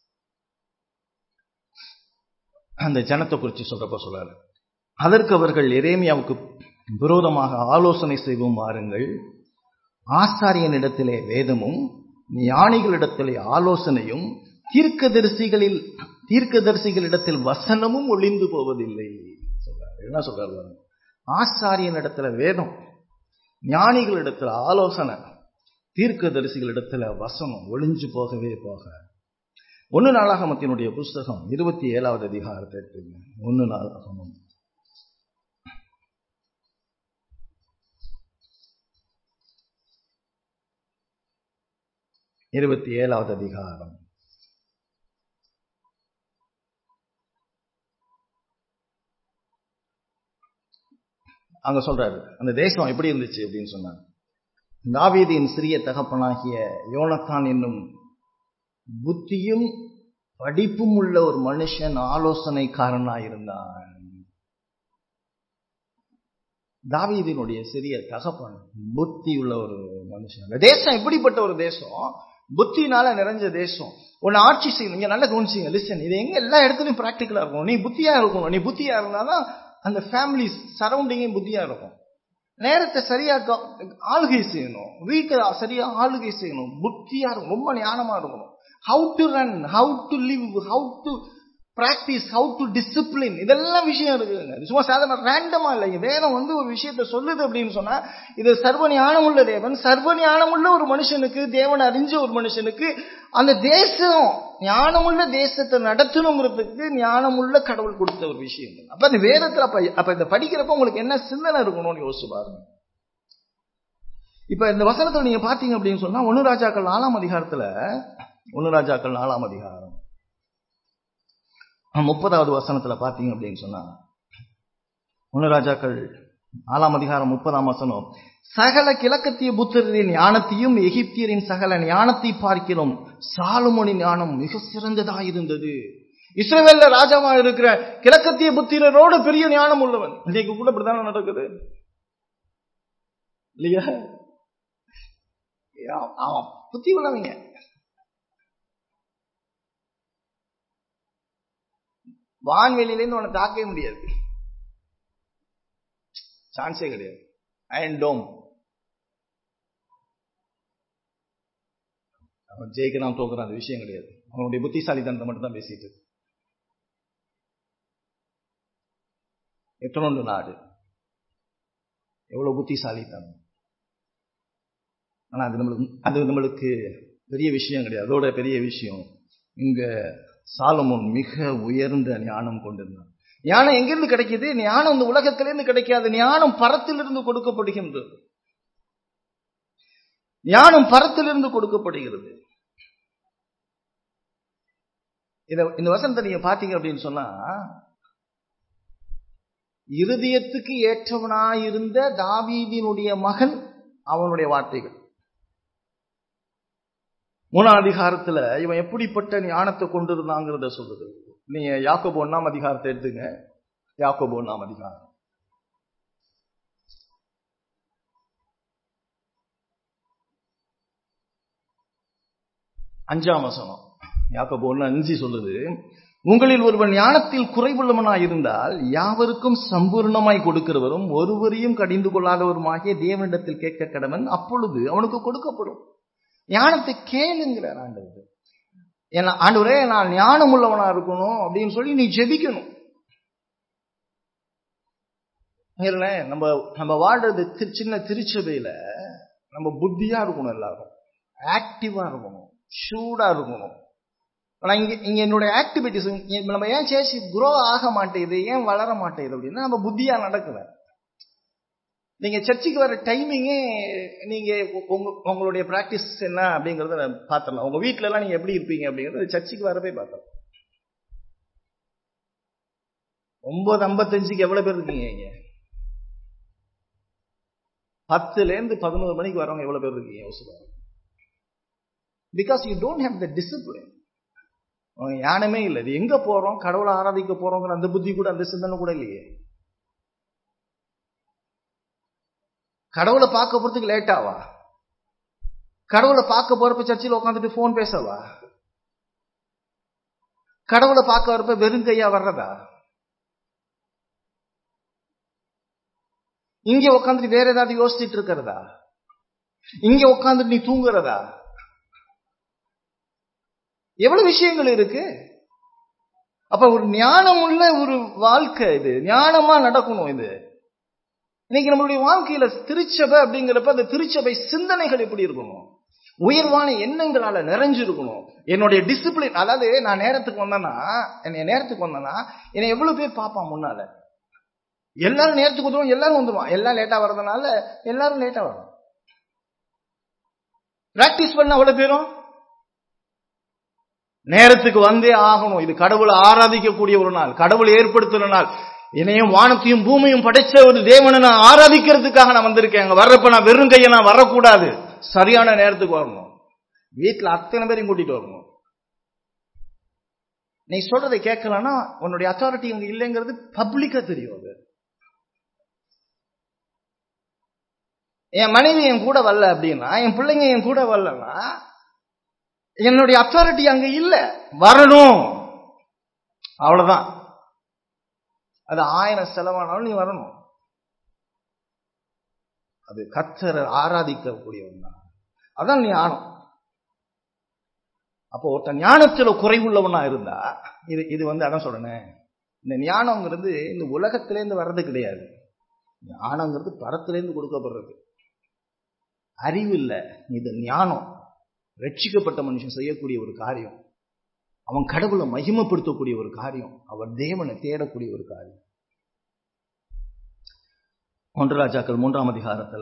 அந்த ஜனத்தை குறித்து சொல்றப்ப சொல்றாரு அதற்கு அவர்கள் எரேமியாவுக்கு விரோதமாக ஆலோசனை செய்வோம் வாருங்கள் ஆசாரியனிடத்திலே வேதமும் ஞானிகளிடத்திலே ஆலோசனையும் தீர்க்கதரிசிகளில் தீர்க்கதரிசிகளிடத்தில் வசனமும் ஒளிந்து போவதில்லை சொல்றாரு என்ன சொல்றாரு ஆசாரியனிடத்துல வேதம் ஞானிகளிடத்துல ஆலோசனை தீர்க்கதரிசிகளிடத்துல வசனம் ஒளிஞ்சு போகவே போக ஒன்னு நாளாகமத்தினுடைய புஸ்தகம் இருபத்தி ஏழாவது அதிகாரத்தை எடுத்துங்க ஒன்னு நாளாகமம் இருபத்தி ஏழாவது அதிகாரம் அங்க சொல்றாரு அந்த தேசம் எப்படி இருந்துச்சு அப்படின்னு சொன்னாங்க தாவீதின் சிறிய தகப்பனாகிய யோனத்தான் என்னும் புத்தியும் படிப்பும் உள்ள ஒரு மனுஷன் ஆலோசனைக்காரனா இருந்தான் தாவீதினுடைய சிறிய தகப்பன் புத்தி உள்ள ஒரு மனுஷன் அந்த தேசம் எப்படிப்பட்ட ஒரு தேசம் புத்தினால நிறைஞ்ச தேசம் உன்னை ஆட்சி செய்யணும் இங்க நல்லா கவனிச்சிங்க லிசன் இது எங்க எல்லா இடத்துலயும் பிராக்டிக்கலா இருக்கணும் நீ புத்தியா இருக்கணும் நீ புத்தியா இருந்தாதான் அந்த ஃபேமிலி சரௌண்டிங்கே புத்தியா இருக்கும் நேரத்தை சரியா ஆளுகை செய்யணும் வீட்டை சரியா ஆளுகை செய்யணும் புத்தியா இருக்கும் ரொம்ப ஞானமா இருக்கணும் how to run how to live how to practice how to discipline இதெல்லாம் விஷயம் இருக்குதுங்க சும்மா சாதாரண ரேண்டமா இல்லைங்க வேதம் வந்து ஒரு விஷயத்த சொல்லுது அப்படின்னு சொன்னா இது சர்வ ஞானமுள்ள தேவன் சர்வ ஞானமுள்ள ஒரு மனுஷனுக்கு தேவன் அறிஞ்ச ஒரு மனுஷனுக்கு அந்த தேசம் ஞானமுள்ள தேசத்தை நடத்தணுங்கிறதுக்கு ஞானமுள்ள கடவுள் கொடுத்த ஒரு விஷயம் அப்ப அந்த வேதத்துல அப்ப அப்ப இந்த படிக்கிறப்ப உங்களுக்கு என்ன சிந்தனை இருக்கணும்னு யோசிச்சு பாருங்க இப்ப இந்த வசனத்தை நீங்க பாத்தீங்க அப்படின்னு சொன்னா ஒன்னு ராஜாக்கள் நாலாம் அதிகாரத்துல ஒன்னு ராஜாக்கள் நாலாம் அதிகாரம் முப்பதாவது வசனத்துல பாத்தீங்க அப்படின்னு சொன்னா ஒன்னு ராஜாக்கள் நாலாம் அதிகாரம் முப்பதாம் வசனம் சகல கிழக்கத்திய புத்தரின் ஞானத்தையும் எகிப்தியரின் சகல ஞானத்தை பார்க்கிறோம் சாலுமோனின் ஞானம் மிக சிறந்ததா இருந்தது இஸ்ரேவேல்ல ராஜாவா இருக்கிற கிழக்கத்திய புத்திரரோட பெரிய ஞானம் உள்ளவன் இன்னைக்கு கூட இப்படித்தானே நடக்குது இல்லையா அவன் புத்தி உள்ளவங்க வான்வெளியிலேருந்து உன்னை தாக்கவே முடியாது சான்ஸே கிடையாது அயன் டோம் அவன் ஜெயிக்கிறான் தோக்குறான் அந்த விஷயம் கிடையாது அவனுடைய புத்திசாலித்தனத்தை மட்டும் தான் பேசிட்டு எத்தனொன்று நாடு எவ்வளவு புத்திசாலித்தனம் ஆனா அது நம்மளுக்கு அது நம்மளுக்கு பெரிய விஷயம் கிடையாது அதோட பெரிய விஷயம் இங்க சாலமோன் மிக உயர்ந்த ஞானம் கொண்டிருந்தான் ஞானம் எங்கிருந்து கிடைக்குது ஞானம் இந்த உலகத்திலிருந்து கிடைக்காது ஞானம் பரத்திலிருந்து கொடுக்கப்படுகின்றது ஞானம் பரத்திலிருந்து கொடுக்கப்படுகிறது இத இந்த வசனத்தை நீங்க பாத்தீங்க அப்படின்னு சொன்னா இருதயத்துக்கு ஏற்றவனாயிருந்த தாவீதினுடைய மகன் அவனுடைய வார்த்தைகள் மூணாம் அதிகாரத்துல இவன் எப்படிப்பட்ட ஞானத்தை கொண்டு இருந்தாங்கிறத சொல்லுது நீங்க யாக்கோபு ஒன்னாம் அதிகாரத்தை எடுத்துங்க யாக்கோபு ஒன்னாம் அதிகாரம் அஞ்சாம் வசனம் யாக்கோபு ஒன்னு அஞ்சு சொல்லுது உங்களில் ஒருவன் ஞானத்தில் குறைவுள்ளவனாய் இருந்தால் யாவருக்கும் சம்பூர்ணமாய் கொடுக்கிறவரும் ஒருவரையும் கடிந்து கொள்ளாதவருமாகிய தேவனிடத்தில் கேட்க கடவன் அப்பொழுது அவனுக்கு கொடுக்கப்படும் ஞானத்தை கேளுங்கிறார் ஆண்டவர் ஏன்னா ஆண்டவரே நான் ஞானம் உள்ளவனா இருக்கணும் அப்படின்னு சொல்லி நீ ஜெபிக்கணும் நம்ம நம்ம வாழ்றது சின்ன திருச்சபையில நம்ம புத்தியா இருக்கணும் எல்லாரும் ஆக்டிவா இருக்கணும் ஷூடா இருக்கணும் ஆனா இங்க இங்க என்னுடைய ஆக்டிவிட்டிஸ் நம்ம ஏன் சேசி குரோ ஆக மாட்டேங்குது ஏன் வளர மாட்டேங்குது அப்படின்னா நம்ம புத்தியா நடக்கல நீங்க சர்ச்சுக்கு வர டைமிங்கே நீங்க உங்க உங்களுடைய பிராக்டிஸ் என்ன அப்படிங்கறத பாத்திரலாம் உங்க வீட்டுல எல்லாம் நீங்க எப்படி இருப்பீங்க அப்படிங்கறத சர்ச்சுக்கு வரவே பார்த்தலாம் ஒன்பது ஐம்பத்தஞ்சுக்கு எவ்வளவு பேர் இருக்கீங்க இங்க பத்துல இருந்து பதினோரு மணிக்கு வரவங்க எவ்வளவு பேர் இருக்கீங்க யோசிப்பாங்க because you don't have the discipline ஞானமே இல்லை இது எங்க போறோம் கடவுளை ஆராதிக்க போறோங்கிற அந்த புத்தி கூட அந்த சிந்தனை கூட இல்லையே கடவுளை பார்க்க போறதுக்கு லேட்டாவா கடவுளை பார்க்க போறப்ப சர்ச்சில் உட்காந்துட்டு போன் பேசவா கடவுளை பார்க்க வரப்ப வெறும் கையா வர்றதா இங்க உட்காந்துட்டு வேற ஏதாவது யோசிச்சுட்டு இருக்கிறதா இங்க உட்காந்துட்டு நீ தூங்குறதா எவ்வளவு விஷயங்கள் இருக்கு அப்ப ஒரு ஞானம் உள்ள ஒரு வாழ்க்கை இது ஞானமா நடக்கணும் இது இன்னைக்கு நம்மளுடைய வாழ்க்கையில திருச்சபை அப்படிங்கிறப்ப அந்த திருச்சபை சிந்தனைகள் எப்படி இருக்கணும் உயர்வான எண்ணங்களால நிறைஞ்சிருக்கணும் என்னுடைய டிசிப்ளின் அதாவது நான் நேரத்துக்கு வந்தேன்னா என்னை நேரத்துக்கு வந்தேன்னா என்னை எவ்வளவு பேர் பார்ப்பான் முன்னால எல்லாரும் நேரத்துக்கு வந்துடும் எல்லாரும் வந்துடுவான் எல்லாம் லேட்டா வர்றதுனால எல்லாரும் லேட்டா வரும் பிராக்டிஸ் பண்ண அவ்வளவு பேரும் நேரத்துக்கு வந்தே ஆகணும் இது கடவுளை ஆராதிக்கக்கூடிய ஒரு நாள் கடவுளை ஏற்படுத்துற நாள் என்னையும் வானத்தையும் பூமியும் படைச்ச ஒரு தேவனை நான் ஆராதிக்கிறதுக்காக நான் வந்திருக்கேன் அங்க வர்றப்ப நான் வெறும் கையை நான் வரக்கூடாது சரியான நேரத்துக்கு வரணும் வீட்டுல அத்தனை பேரையும் கூட்டிட்டு வரணும் நீ சொல்றதை கேட்கலன்னா உன்னுடைய அத்தாரிட்டி அங்க இல்லைங்கிறது பப்ளிக்கா தெரியும் அது என் மனைவி என் கூட வரல அப்படின்னா என் பிள்ளைங்க என் கூட வரலன்னா என்னுடைய அத்தாரிட்டி அங்க இல்ல வரணும் அவ்வளவுதான் அது ஆயிரம் செலவானாலும் நீ வரணும் அது கத்தரை ஆராதிக்கக்கூடியவன் தான் அதான் ஞானம் அப்போ ஒருத்தன் ஞானத்துல குறைவுள்ளவனா இருந்தா இது இது வந்து அதான் சொல்றேன் இந்த ஞானம்ங்கிறது இந்த உலகத்திலேருந்து வர்றது கிடையாது ஞானங்கிறது பரத்திலேருந்து கொடுக்கப்படுறது அறிவு இல்லை இது ஞானம் ரட்சிக்கப்பட்ட மனுஷன் செய்யக்கூடிய ஒரு காரியம் அவன் கடவுளை மகிமைப்படுத்தக்கூடிய ஒரு காரியம் அவன் தேவனை தேடக்கூடிய ஒரு காரியம் ஒன்று ராஜாக்கள் மூன்றாம் அதிகாரத்துல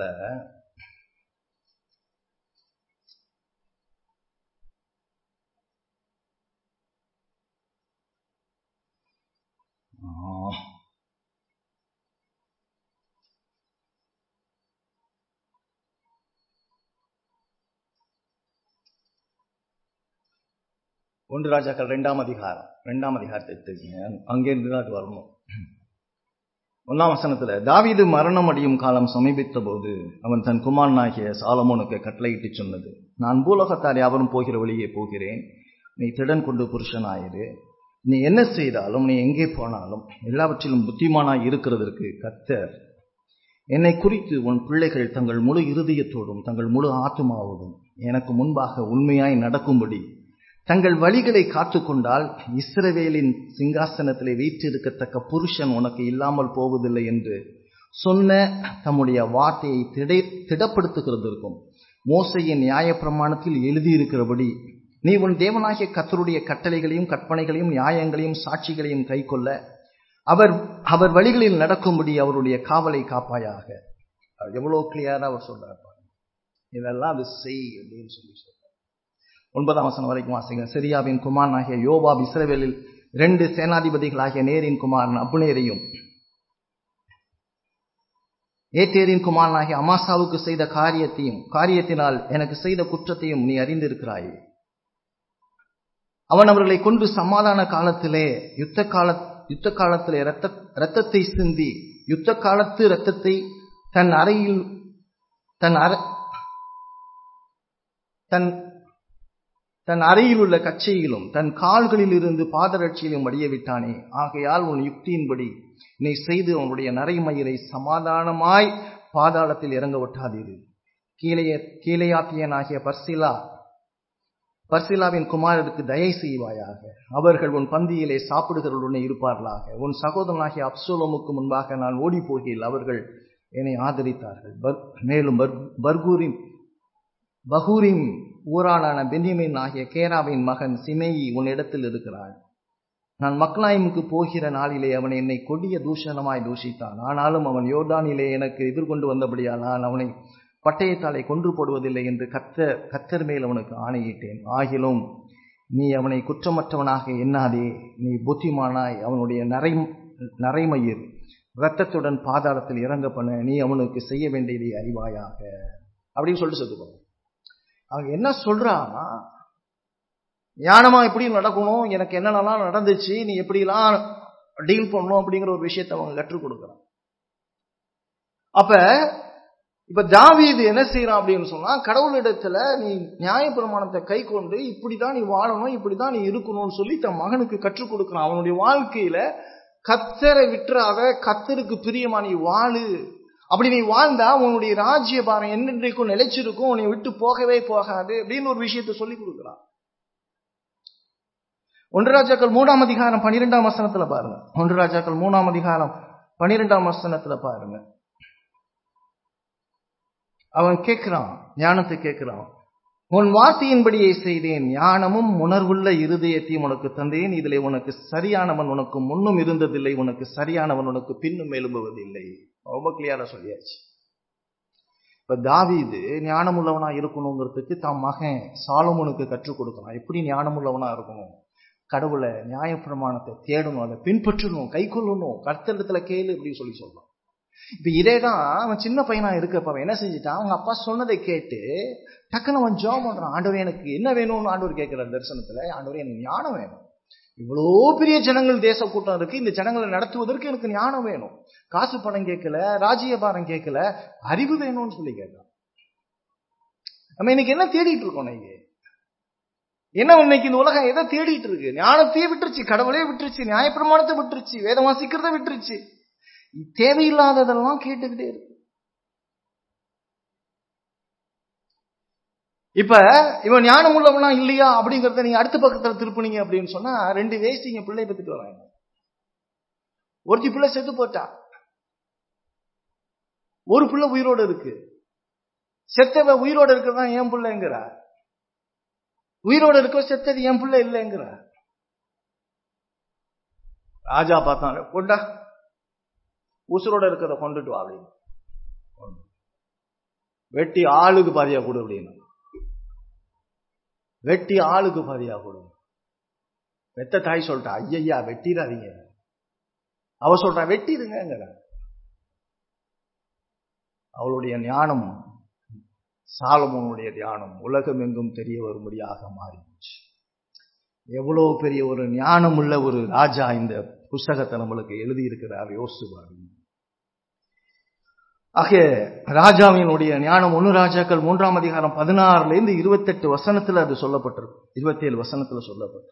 ஒன்று ராஜாக்கள் ரெண்டாம் அதிகாரம் ரெண்டாம் அதிகாரத்தை எடுத்துக்கீங்க அங்கேருந்து தான் அது வரணும் ஒன்னாம் வசனத்துல தாவீது மரணம் அடையும் காலம் சமீபித்த போது அவன் தன் குமாரனாகிய சாலமோனுக்கு கட்டளையிட்டு சொன்னது நான் பூலோகத்தார் யாவரும் போகிற வழியே போகிறேன் நீ திடன் கொண்டு புருஷனாயிரு நீ என்ன செய்தாலும் நீ எங்கே போனாலும் எல்லாவற்றிலும் புத்திமானாய் இருக்கிறதற்கு கத்தர் என்னை குறித்து உன் பிள்ளைகள் தங்கள் முழு இருதயத்தோடும் தங்கள் முழு ஆத்மாவோடும் எனக்கு முன்பாக உண்மையாய் நடக்கும்படி தங்கள் வழிகளை காத்துக்கொண்டால் இஸ்ரவேலின் சிங்காசனத்திலே வீற்றிருக்கத்தக்க புருஷன் உனக்கு இல்லாமல் போவதில்லை என்று சொன்ன தம்முடைய வார்த்தையை திடை திடப்படுத்துகிறதற்கும் மோசையின் நியாயப்பிரமாணத்தில் எழுதியிருக்கிறபடி நீ உன் தேவனாகிய கத்தருடைய கட்டளைகளையும் கற்பனைகளையும் நியாயங்களையும் சாட்சிகளையும் கைக்கொள்ள அவர் அவர் வழிகளில் நடக்கும்படி அவருடைய காவலை காப்பாயாக எவ்வளவு கிளியரா அவர் சொல்றார் இதெல்லாம் அது செய் அப்படின்னு சொல்லி சொல்றார் ஒன்பதாம் வசனம் வரைக்கும் வாசிங்க சிரியாவின் குமாரனாகிய யோபாப் இஸ்ரவேலில் ரெண்டு சேனாதிபதிகளாகிய நேரின் குமாரன் அப்னேரையும் ஏத்தேரின் குமாரனாகிய அமாசாவுக்கு செய்த காரியத்தையும் காரியத்தினால் எனக்கு செய்த குற்றத்தையும் நீ அறிந்திருக்கிறாயே அவன் அவர்களை கொண்டு சமாதான காலத்திலே யுத்த கால யுத்த காலத்திலே ரத்த ரத்தத்தை சிந்தி யுத்த காலத்து ரத்தத்தை தன் அறையில் தன் அற தன் தன் அறையில் உள்ள கச்சையிலும் தன் கால்களில் இருந்து பாதரட்சியிலும் வடிய விட்டானே ஆகையால் உன் யுக்தியின்படி நீ செய்து அவனுடைய நரைமயிரை சமாதானமாய் பாதாளத்தில் இறங்க விட்டாதீரு கீழைய கீழையாத்தியனாகிய பர்சிலா பர்சிலாவின் குமாரருக்கு தயை செய்வாயாக அவர்கள் உன் பந்தியிலே சாப்பிடுகிறவர்களுடனே இருப்பார்களாக உன் சகோதரனாகிய அப்சோலமுக்கு முன்பாக நான் ஓடி போகையில் அவர்கள் என்னை ஆதரித்தார்கள் மேலும் பர்கூரின் பகூரின் ஊராளான பென்யமின் ஆகிய கேராவின் மகன் சிமேயி உன்னிடத்தில் இருக்கிறாள் நான் மக்லாயிமுக்கு போகிற நாளிலே அவன் என்னை கொடிய தூஷணமாய் தூஷித்தான் ஆனாலும் அவன் யோர்தானிலே எனக்கு எதிர்கொண்டு வந்தபடியால் நான் அவனை பட்டயத்தாலை கொன்று போடுவதில்லை என்று கத்த கத்தர் மேல் அவனுக்கு ஆணையிட்டேன் ஆகிலும் நீ அவனை குற்றமற்றவனாக எண்ணாதே நீ புத்திமானாய் அவனுடைய நரை நரைமயிர் இரத்தத்துடன் பாதாளத்தில் இறங்க பண்ண நீ அவனுக்கு செய்ய வேண்டியதை அறிவாயாக அப்படின்னு சொல்லிட்டு சொல்லுவாங்க அவங்க என்ன சொல்றான்னா ஞானமா எப்படி நடக்கணும் எனக்கு என்னென்னலாம் நடந்துச்சு நீ எப்படிலாம் டீல் பண்ணணும் அப்படிங்கிற ஒரு விஷயத்தை அவங்க கற்றுக் கொடுக்குறான் அப்ப இப்ப தாவீது என்ன செய்யறான் அப்படின்னு சொன்னா கடவுளிடத்துல நீ நியாயப்பிரமாணத்தை கை கொண்டு இப்படிதான் நீ வாழணும் இப்படிதான் நீ இருக்கணும்னு சொல்லி தன் மகனுக்கு கற்றுக் கொடுக்குறான் அவனுடைய வாழ்க்கையில கத்தரை விட்டுறாத கத்தருக்கு பிரியமா நீ வாழு அப்படி நீ வாழ்ந்தா உன்னுடைய ராஜ்ய பாரம் என்னென்றைக்கும் நிலைச்சிருக்கும் உன்னை விட்டு போகவே போகாது அப்படின்னு ஒரு விஷயத்த சொல்லி கொடுக்குறான் ஒன்று ராஜாக்கள் மூணாம் அதிகாரம் பனிரெண்டாம் வசனத்துல பாருங்க ஒன்று ராஜாக்கள் மூணாம் அதிகாரம் பனிரெண்டாம் வசனத்துல பாருங்க அவன் கேட்கிறான் ஞானத்தை கேட்கிறான் உன் வார்த்தையின்படியே செய்தேன் ஞானமும் உணர்வுள்ள இருதயத்தையும் உனக்கு தந்தேன் இதிலே உனக்கு சரியானவன் உனக்கு முன்னும் இருந்ததில்லை உனக்கு சரியானவன் உனக்கு பின்னும் எழும்புவதில்லை ரொம்ப கிளியரா சொல்லியாச்சு இப்ப தாவீது ஞானமுள்ளவனா இருக்கணுங்கிறதுக்கு தான் மகன் சாலமோனுக்கு கற்றுக் கொடுக்கணும் எப்படி ஞானமுள்ளவனா இருக்கணும் கடவுளை நியாயப்பிரமாணத்தை தேடணும் அதை பின்பற்றணும் கை கொள்ளணும் கர்த்தரிடத்துல கேளு அப்படின்னு சொல்லி சொல்றான் இப்ப இதே தான் அவன் சின்ன பையனா இருக்கப்ப அவன் என்ன செஞ்சுட்டான் அவங்க அப்பா சொன்னதை கேட்டு டக்குன்னு அவன் ஜோம் பண்றான் ஆண்டவர் எனக்கு என்ன வேணும்னு ஆண்டவர் கேட்கிறார் தரிசனத்துல ஆண்டவர் எனக்கு ஞானம் வேணும் இவ்வளோ பெரிய ஜனங்கள் தேச கூட்டம் இருக்கு இந்த ஜனங்களை நடத்துவதற்கு எனக்கு ஞானம் வேணும் காசு பணம் கேட்கல ராஜ்யபாரம் கேட்கல அறிவு வேணும்னு சொல்லி கேட்டான் நம்ம இன்னைக்கு என்ன தேடிட்டு இருக்கோம் நீங்க என்ன இன்னைக்கு இந்த உலகம் எதை தேடிட்டு இருக்கு ஞானத்தையே விட்டுருச்சு கடவுளே விட்டுருச்சு நியாயப்பிரமாணத்தை விட்டுருச்சு வேதம் வாசிக்கிறத விட்டுருச்சு தேவையில்லாததெல்லாம் கேட்டுக்கிட்டே இருக்கு இப்ப இவன் ஞானம் உள்ளவனா இல்லையா அப்படிங்கறத நீங்க அடுத்த பக்கத்துல திருப்புனீங்க அப்படின்னு சொன்னா ரெண்டு வேஸ்டிங்க பிள்ளை பத்துட்டு வராங்க ஒருத்தி பிள்ளை செத்து போட்டா ஒரு பிள்ளை உயிரோடு இருக்கு செத்தவ உயிரோடு இருக்கிறதா என் பிள்ளைங்கிறா உயிரோடு இருக்க செத்தது என் பிள்ளை இல்லைங்கிற ராஜா பார்த்தான் கொண்டா உசுரோட இருக்கிறத கொண்டுட்டு வா அப்படின்னு வெட்டி ஆளுக்கு பாதியா கொடு அப்படின்னு வெட்டி ஆளுக்கு பாதியா கொடு வெத்த தாய் சொல்லிட்டா ஐயா வெட்டிடாதீங்க அவ சொல்றா வெட்டிடுங்கிற அவளுடைய ஞானம் சாலமோனுடைய தியானம் உலகம் எங்கும் தெரிய வரும்படியாக மாறிடுச்சு எவ்வளவு பெரிய ஒரு ஞானம் உள்ள ஒரு ராஜா இந்த புஸ்தகத்தை நம்மளுக்கு எழுதியிருக்கிறார் யோசிச்சு பாருங்க ஆக ராஜாவினுடைய ஞானம் ஒன்னு ராஜாக்கள் மூன்றாம் அதிகாரம் பதினாறுல இருந்து இருபத்தெட்டு வசனத்துல அது சொல்லப்பட்டிருக்கு இருபத்தி ஏழு வசனத்துல சொல்லப்பட்டு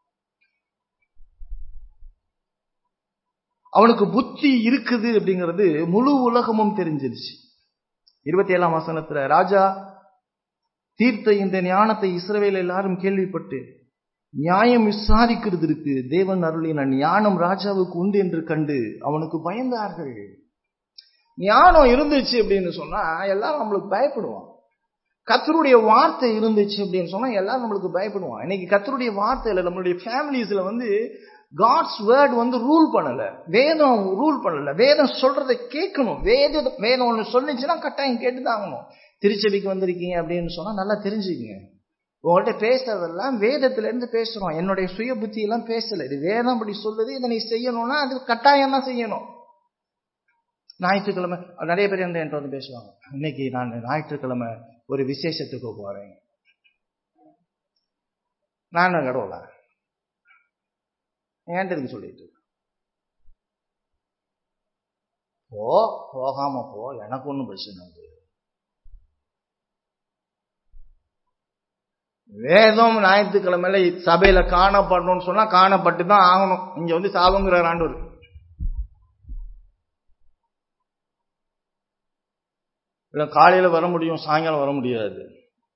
அவனுக்கு புத்தி இருக்குது அப்படிங்கிறது முழு உலகமும் தெரிஞ்சிருச்சு இருபத்தி ஏழாம் வசனத்துல ராஜா தீர்த்த இந்த ஞானத்தை இஸ்ரவேல் எல்லாரும் கேள்விப்பட்டு நியாயம் விசாரிக்கிறது இருக்கு தேவன் அருளின ஞானம் ராஜாவுக்கு உண்டு என்று கண்டு அவனுக்கு பயந்தார்கள் ஞானம் இருந்துச்சு அப்படின்னு சொன்னா எல்லாரும் நம்மளுக்கு பயப்படுவான் கத்தருடைய வார்த்தை இருந்துச்சு அப்படின்னு சொன்னா எல்லாரும் நம்மளுக்கு பயப்படுவான் இன்னைக்கு கத்தருடைய வார்த்தையில நம்மளுடைய ஃபேமிலிஸ்ல வந்து காட்ஸ் வேர்ட் வந்து ரூல் பண்ணல வேதம் ரூல் பண்ணல வேதம் சொல்றதை கேட்கணும் வேத வேதம் ஒன்று சொல்லிச்சுன்னா கட்டாயம் கேட்டுதாங்கணும் திருச்செபிக்கு வந்திருக்கீங்க அப்படின்னு சொன்னா நல்லா தெரிஞ்சுக்கங்க உங்கள்கிட்ட பேசுறதெல்லாம் வேதத்துல இருந்து பேசுறோம் என்னுடைய சுய புத்தி எல்லாம் பேசல இது வேதம் அப்படி சொல்லுது இதை நீ செய்யணும்னா அது கட்டாயம் தான் செய்யணும் ஞாயிற்றுக்கிழமை நிறைய பேர் வந்து என்கிட்ட வந்து பேசுவாங்க இன்னைக்கு நான் ஞாயிற்றுக்கிழமை ஒரு விசேஷத்துக்கு போறேன் நான் கடவுளா ஏன்ட்டு சொல்லிட்டு போ போகாம போ எனக்கு ஒன்றும் பிரச்சனை இல்லை வேதம் ஞாயிற்றுக்கிழமையில சபையில காணப்படணும்னு சொன்னா காணப்பட்டு தான் ஆகணும் இங்க வந்து சாவுங்கிறார் ஆண்டவர் இல்ல காலையில வர முடியும் சாயங்காலம் வர முடியாது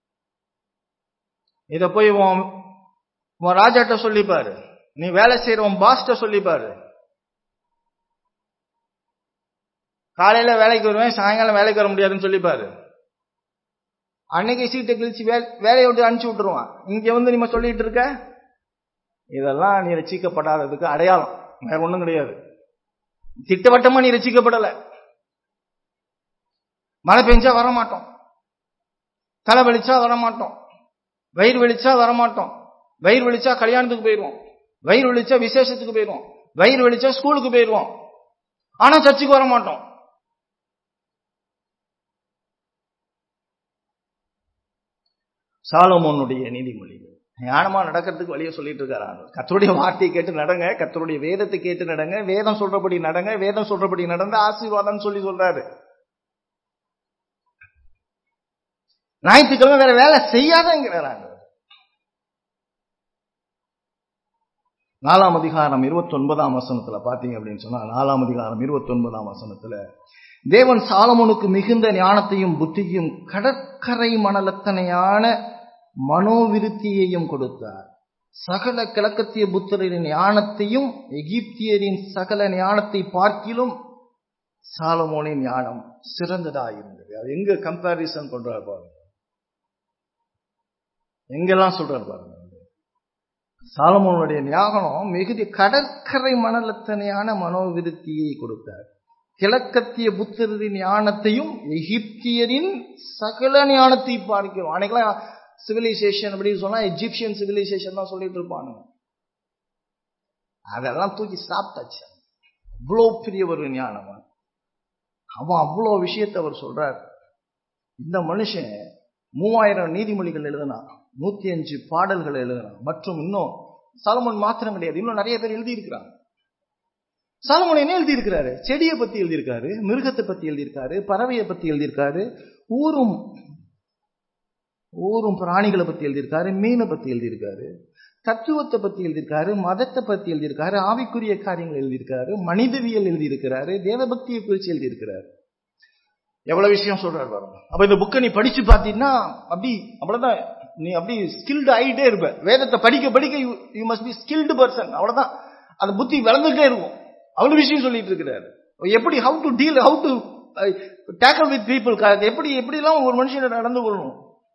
இத போய் உன் உன் ராஜாட்ட சொல்லிப்பாரு நீ வேலை செய்யற உன் பாஸ்ட சொல்லிப்பாரு காலையில வேலைக்கு வருவேன் சாயங்காலம் வேலைக்கு வர முடியாதுன்னு சொல்லிப்பாரு அன்னைக்கு சீட்டை கிழிச்சு வேலையை விட்டு அனுப்பிச்சு விட்டுருவான் இங்க வந்து நீங்க சொல்லிட்டு இருக்க இதெல்லாம் நீ ரசிக்கப்படாததுக்கு அடையாளம் வேற ஒண்ணும் கிடையாது திட்டவட்டமா நீ ரசிக்கப்படல மழை பெஞ்சா வரமாட்டோம் தலை வெளிச்சா வரமாட்டோம் வயிறு வெளிச்சா வரமாட்டோம் வயிறு வெளிச்சா கல்யாணத்துக்கு போயிடுவோம் வயிறு வெளிச்சா விசேஷத்துக்கு போயிடுவோம் வயிறு வெளிச்சா ஸ்கூலுக்கு போயிடுவோம் ஆனா சர்ச்சுக்கு வர மாட்டோம் சாலமோனுடைய நீதிமொழிகள் ஞானமா நடக்கிறதுக்கு வழிய சொல்லிட்டு இருக்காரு கத்தருடைய வார்த்தையை கேட்டு நடங்க கத்தருடைய வேதத்தை கேட்டு நடங்க வேதம் சொல்றபடி நடங்க வேதம் சொல்றபடி நடந்த ஆசீர்வாதம் சொல்லி சொல்றாரு ஞாயிற்றுக்கிழமை வேற வேலை செய்யாதங்கிறாங்க நாலாம் அதிகாரம் இருபத்தி ஒன்பதாம் வசனத்துல பாத்தீங்க அப்படின்னு சொன்னா நாலாம் அதிகாரம் இருபத்தி ஒன்பதாம் வசனத்துல தேவன் சாலமோனுக்கு மிகுந்த ஞானத்தையும் புத்தியும் கடற்கரை மணலத்தனையான மனோவிருத்தியையும் கொடுத்தார் சகல கிழக்கத்திய புத்தரின் ஞானத்தையும் எகிப்தியரின் சகல ஞானத்தை பார்க்கிலும் சாலமோனின் ஞானம் சிறந்ததாயிருந்தது அது எங்க கம்பாரிசன் பண்றாரு பாருங்க எங்கெல்லாம் சொல்றாரு பாருங்க சாலமோனுடைய ஞானம் மிகுதி கடற்கரை மணலத்தனையான மனோவிருத்தியை கொடுத்தார் கிழக்கத்திய புத்தரின் ஞானத்தையும் எகிப்தியரின் சகல ஞானத்தை பார்க்கிறோம் அன்னைக்கெல்லாம் சிவிலைசேஷன் அப்படின்னு சொன்னா எஜிப்சியன் சிவிலைசேஷன் தான் சொல்லிட்டு இருப்பாங்க அதெல்லாம் தூக்கி சாப்பிட்டாச்சு அவ்வளோ பெரிய ஒரு ஞானம் அவன் அவ்வளோ விஷயத்தை அவர் சொல்றார் இந்த மனுஷன் மூவாயிரம் நீதிமொழிகள் எழுதினான் நூத்தி அஞ்சு பாடல்கள் எழுதினான் மற்றும் இன்னும் சாலமோன் மாத்திரம் கிடையாது இன்னும் நிறைய பேர் எழுதி இருக்கிறாங்க சாலமோன் என்ன எழுதி இருக்கிறாரு செடியை பத்தி எழுதியிருக்காரு மிருகத்தை பத்தி எழுதியிருக்காரு பறவையை பத்தி எழுதியிருக்காரு ஊரும் ஊரும் பிராணிகளை பத்தி எழுதியிருக்காரு மீனை பத்தி எழுதியிருக்காரு தத்துவத்தை பத்தி எழுதியிருக்காரு மதத்தை பத்தி எழுதியிருக்காரு ஆவிக்குரிய காரியங்கள் எழுதியிருக்காரு மனிதவியல் எழுதியிருக்கிறாரு தேவபக்தியை குறித்து எழுதியிருக்கிறாரு எவ்வளவு விஷயம் சொல்றாரு பாருங்க அப்ப இந்த புக்கை நீ படிச்சு பார்த்தீங்கன்னா அப்படி அவ்வளவுதான் நீ அப்படி ஸ்கில்டு ஆகிட்டே இருப்ப வேதத்தை படிக்க படிக்க you must be skilled person அவ்வளவுதான் அந்த புத்தி வளர்ந்துட்டே இருக்கும் அவ்வளவு விஷயம் சொல்லிட்டு இருக்கிறாரு எப்படி how to deal how to tackle with people எப்படி எப்படி எல்லாம் ஒரு மனுஷன் நடந்து கொள்ளணும்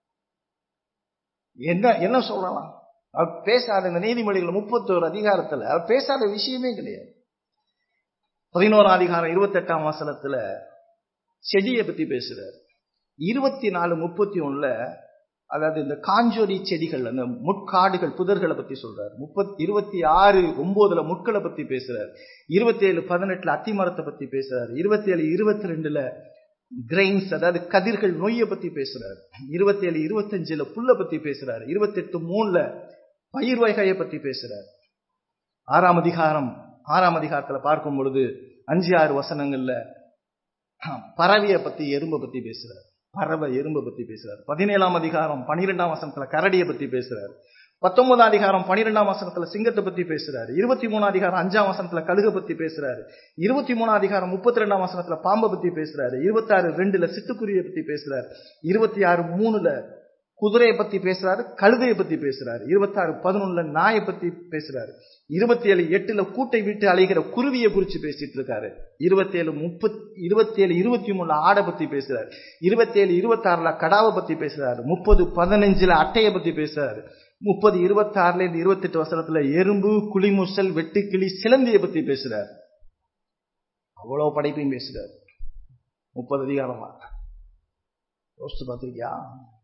என்ன என்ன சொல்லலாம் அவர் பேசாத இந்த நீதிமொழிகள் முப்பத்தோரு அதிகாரத்துல அவர் பேசாத விஷயமே கிடையாது பதினோராம் அதிகாரம் இருபத்தெட்டாம் வசனத்துல செடியை பத்தி பேசுறாரு இருபத்தி நாலு முப்பத்தி ஒண்ணுல அதாவது இந்த காஞ்சோரி செடிகள் அந்த முட்காடுகள் புதர்களை பத்தி சொல்றாரு முப்பத்தி இருபத்தி ஆறு ஒன்பதுல முட்களை பத்தி பேசுறாரு இருபத்தி ஏழு பதினெட்டுல அத்திமரத்தை பத்தி பேசுறாரு இருபத்தி ஏழு இருபத்தி ரெண்டுல கிரெயின்ஸ் அதாவது கதிர்கள் நோயை பத்தி பேசுறாரு இருபத்தி ஏழு இருபத்தஞ்சுல புல்ல பத்தி பேசுறாரு இருபத்தி எட்டு மூணுல பயிர் வகையை பத்தி பேசுறாரு ஆறாம் அதிகாரம் ஆறாம் அதிகாரத்துல பார்க்கும் பொழுது அஞ்சு ஆறு வசனங்கள்ல பறவையை பத்தி எறும்பை பத்தி பேசுறாரு பறவை எறும்பை பத்தி பேசுறாரு பதினேழாம் அதிகாரம் பனிரெண்டாம் வசனத்துல கரடியை பத்தி பேசுறாரு பத்தொன்பதாம் அதிகாரம் பனிரெண்டாம் வசனத்துல சிங்கத்தை பத்தி பேசுறாரு இருபத்தி மூணாம் அதிகாரம் அஞ்சாம் வசனத்துல கழுக பத்தி பேசுறாரு இருபத்தி மூணாம் அதிகாரம் முப்பத்தி ரெண்டாம் வசனத்துல பாம்பை பத்தி பேசுறாரு இருபத்தி ஆறு ரெண்டுல சிட்டுக்குருவியை பத்தி பேசுறாரு இருபத்தி ஆறு மூணுல குதிரையை பத்தி பேசுறாரு கழுதையை பத்தி பேசுறாரு இருபத்தி ஆறு பதினொன்னுல நாயை பத்தி பேசுறாரு இருபத்தி ஏழு எட்டுல கூட்டை விட்டு அலைகிற குருவியை குறிச்சு பேசிட்டு இருக்காரு இருபத்தி ஏழு முப்பத் இருபத்தி ஏழு இருபத்தி மூணுல ஆடை பத்தி பேசுறாரு இருபத்தி ஏழு இருபத்தி ஆறுல கடாவை பத்தி பேசுறாரு முப்பது பதினஞ்சுல அட்டையை பத்தி பேசுறாரு முப்பது இருபத்தி ஆறுல இருந்து இருபத்தி எட்டு வசனத்துல எறும்பு குளிமுசல் வெட்டுக்கிளி சிலந்தியை பத்தி பேசுறாரு அவ்வளவு படைப்பையும் பேசுறாரு முப்பது அதிகாரமா யோசிச்சு பார்த்திருக்கியா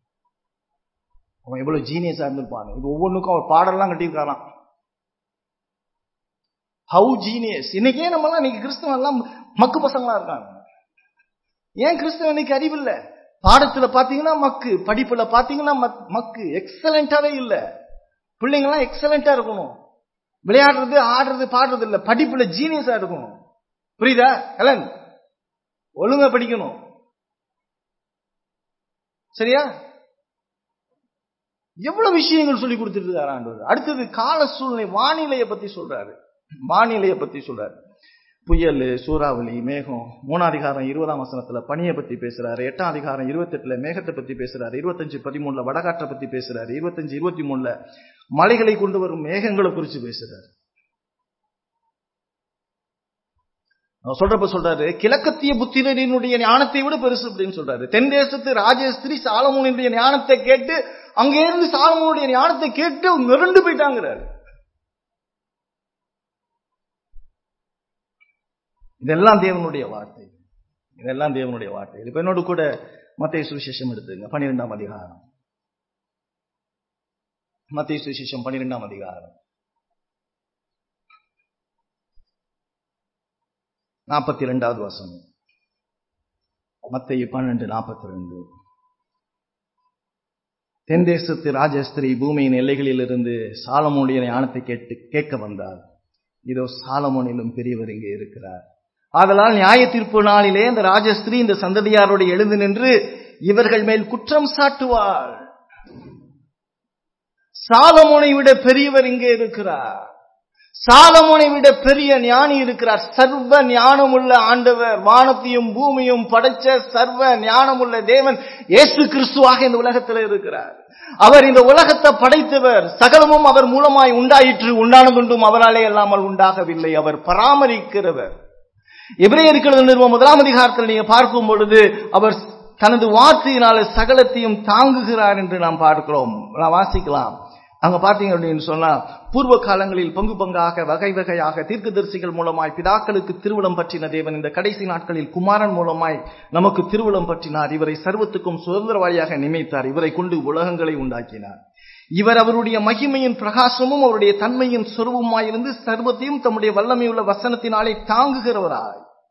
அவன் எவ்வளவு ஜீனியஸா இருந்திருப்பான் இது ஒவ்வொன்றுக்கும் அவர் பாடலாம் கட்டியிருக்காராம் ஹவு ஜீனியஸ் இன்னைக்கே நம்மலாம் இன்னைக்கு கிறிஸ்தவன் எல்லாம் மக்கு பசங்களா இருக்காங்க ஏன் கிறிஸ்தவன் இன்னைக்கு அறிவில்லை பாடத்துல பாத்தீங்கன்னா மக்கு படிப்புல பாத்தீங்கன்னா மக்கு எக்ஸலண்டாவே இல்ல பிள்ளைங்க எல்லாம் எக்ஸலண்டா இருக்கணும் விளையாடுறது ஆடுறது பாடுறது இல்ல படிப்புல ஜீனியஸா இருக்கணும் புரியுதா ஹலன் ஒழுங்கா படிக்கணும் சரியா எவ்வளவு விஷயங்கள் சொல்லி கொடுத்துட்டு இருக்காரு ஆண்டவர் அடுத்தது கால சூழ்நிலை வானிலையை பத்தி சொல்றாரு வானிலையை பத்தி சொல்றாரு புயல் சூறாவளி மேகம் மூணாம் அதிகாரம் இருபதாம் வசனத்துல பனியை பத்தி பேசுறாரு எட்டாம் அதிகாரம் இருபத்தி எட்டுல மேகத்தை பத்தி பேசுறாரு இருபத்தஞ்சு பதிமூணுல வடகாற்றை பத்தி பேசுறாரு இருபத்தஞ்சு இருபத்தி மூணுல மலைகளை கொண்டு வரும் மேகங்களை குறிச்சு பேசுறாரு சொல்றப்ப சொல்றாரு கிழக்கத்திய புத்திரனுடைய ஞானத்தை விட பெருசு அப்படின்னு சொல்றாரு தென் தேசத்து ராஜஸ்திரி சாலமோனுடைய ஞானத்தை கேட்டு அங்க இருந்து சாலமோனுடைய ஞானத்தை கேட்டு மிரண்டு போயிட்டாங்கிறாரு இதெல்லாம் தேவனுடைய வார்த்தை இதெல்லாம் தேவனுடைய வார்த்தை இப்ப என்னோட கூட மத்திய சுவிசேஷம் எடுத்துங்க பன்னிரெண்டாம் அதிகாரம் மத்திய சுவிசேஷம் பன்னிரெண்டாம் அதிகாரம் நாற்பத்தி ரெண்டாவது வசனம் மத்திய பன்னெண்டு நாற்பத்தி ரெண்டு தென் தேசத்து ராஜஸ்திரி பூமியின் எல்லைகளில் இருந்து சாலமோனுடைய ஞானத்தை கேட்டு கேட்க வந்தார் இதோ சாலமோனிலும் பெரியவர் இங்கே இருக்கிறார் ஆதலால் நியாய தீர்ப்பு நாளிலே இந்த ராஜஸ்திரி இந்த சந்ததியாரோடு எழுந்து நின்று இவர்கள் மேல் குற்றம் சாட்டுவார் சாலமோனை விட பெரியவர் இங்கே இருக்கிறார் சாலமோனை விட பெரிய ஞானி இருக்கிறார் சர்வ ஞானமுள்ள ஆண்டவர் வானத்தையும் பூமியும் படைச்ச சர்வ ஞானமுள்ள தேவன் இயேசு கிறிஸ்துவாக இந்த உலகத்தில் இருக்கிறார் அவர் இந்த உலகத்தை படைத்தவர் சகலமும் அவர் மூலமாய் உண்டாயிற்று உண்டானதுண்டும் அவராலே அல்லாமல் உண்டாகவில்லை அவர் பராமரிக்கிறவர் எபிரேயர்கள் நிறுவனம் முதலாம் அதிகாரத்தில் நீங்க பார்க்கும் பொழுது அவர் தனது வார்த்தையினால சகலத்தையும் தாங்குகிறார் என்று நாம் பார்க்கிறோம் நான் வாசிக்கலாம் அங்க பாத்தீங்க அப்படின்னு சொன்னா பூர்வ காலங்களில் பங்கு பங்காக வகை வகையாக தீர்க்கதரிசிகள் மூலமாய் பிதாக்களுக்கு திருவிழம் பற்றின தேவன் இந்த கடைசி நாட்களில் குமாரன் மூலமாய் நமக்கு திருவிழம் பற்றினார் இவரை சர்வத்துக்கும் சுதந்திரவாளியாக நியமித்தார் இவரை கொண்டு உலகங்களை உண்டாக்கினார் இவர் அவருடைய மகிமையின் பிரகாசமும் அவருடைய தன்மையின் சொருபமாயிருந்து சர்வத்தையும் தம்முடைய வல்லமையுள்ள வசனத்தினாலே தாங்குகிறவராய்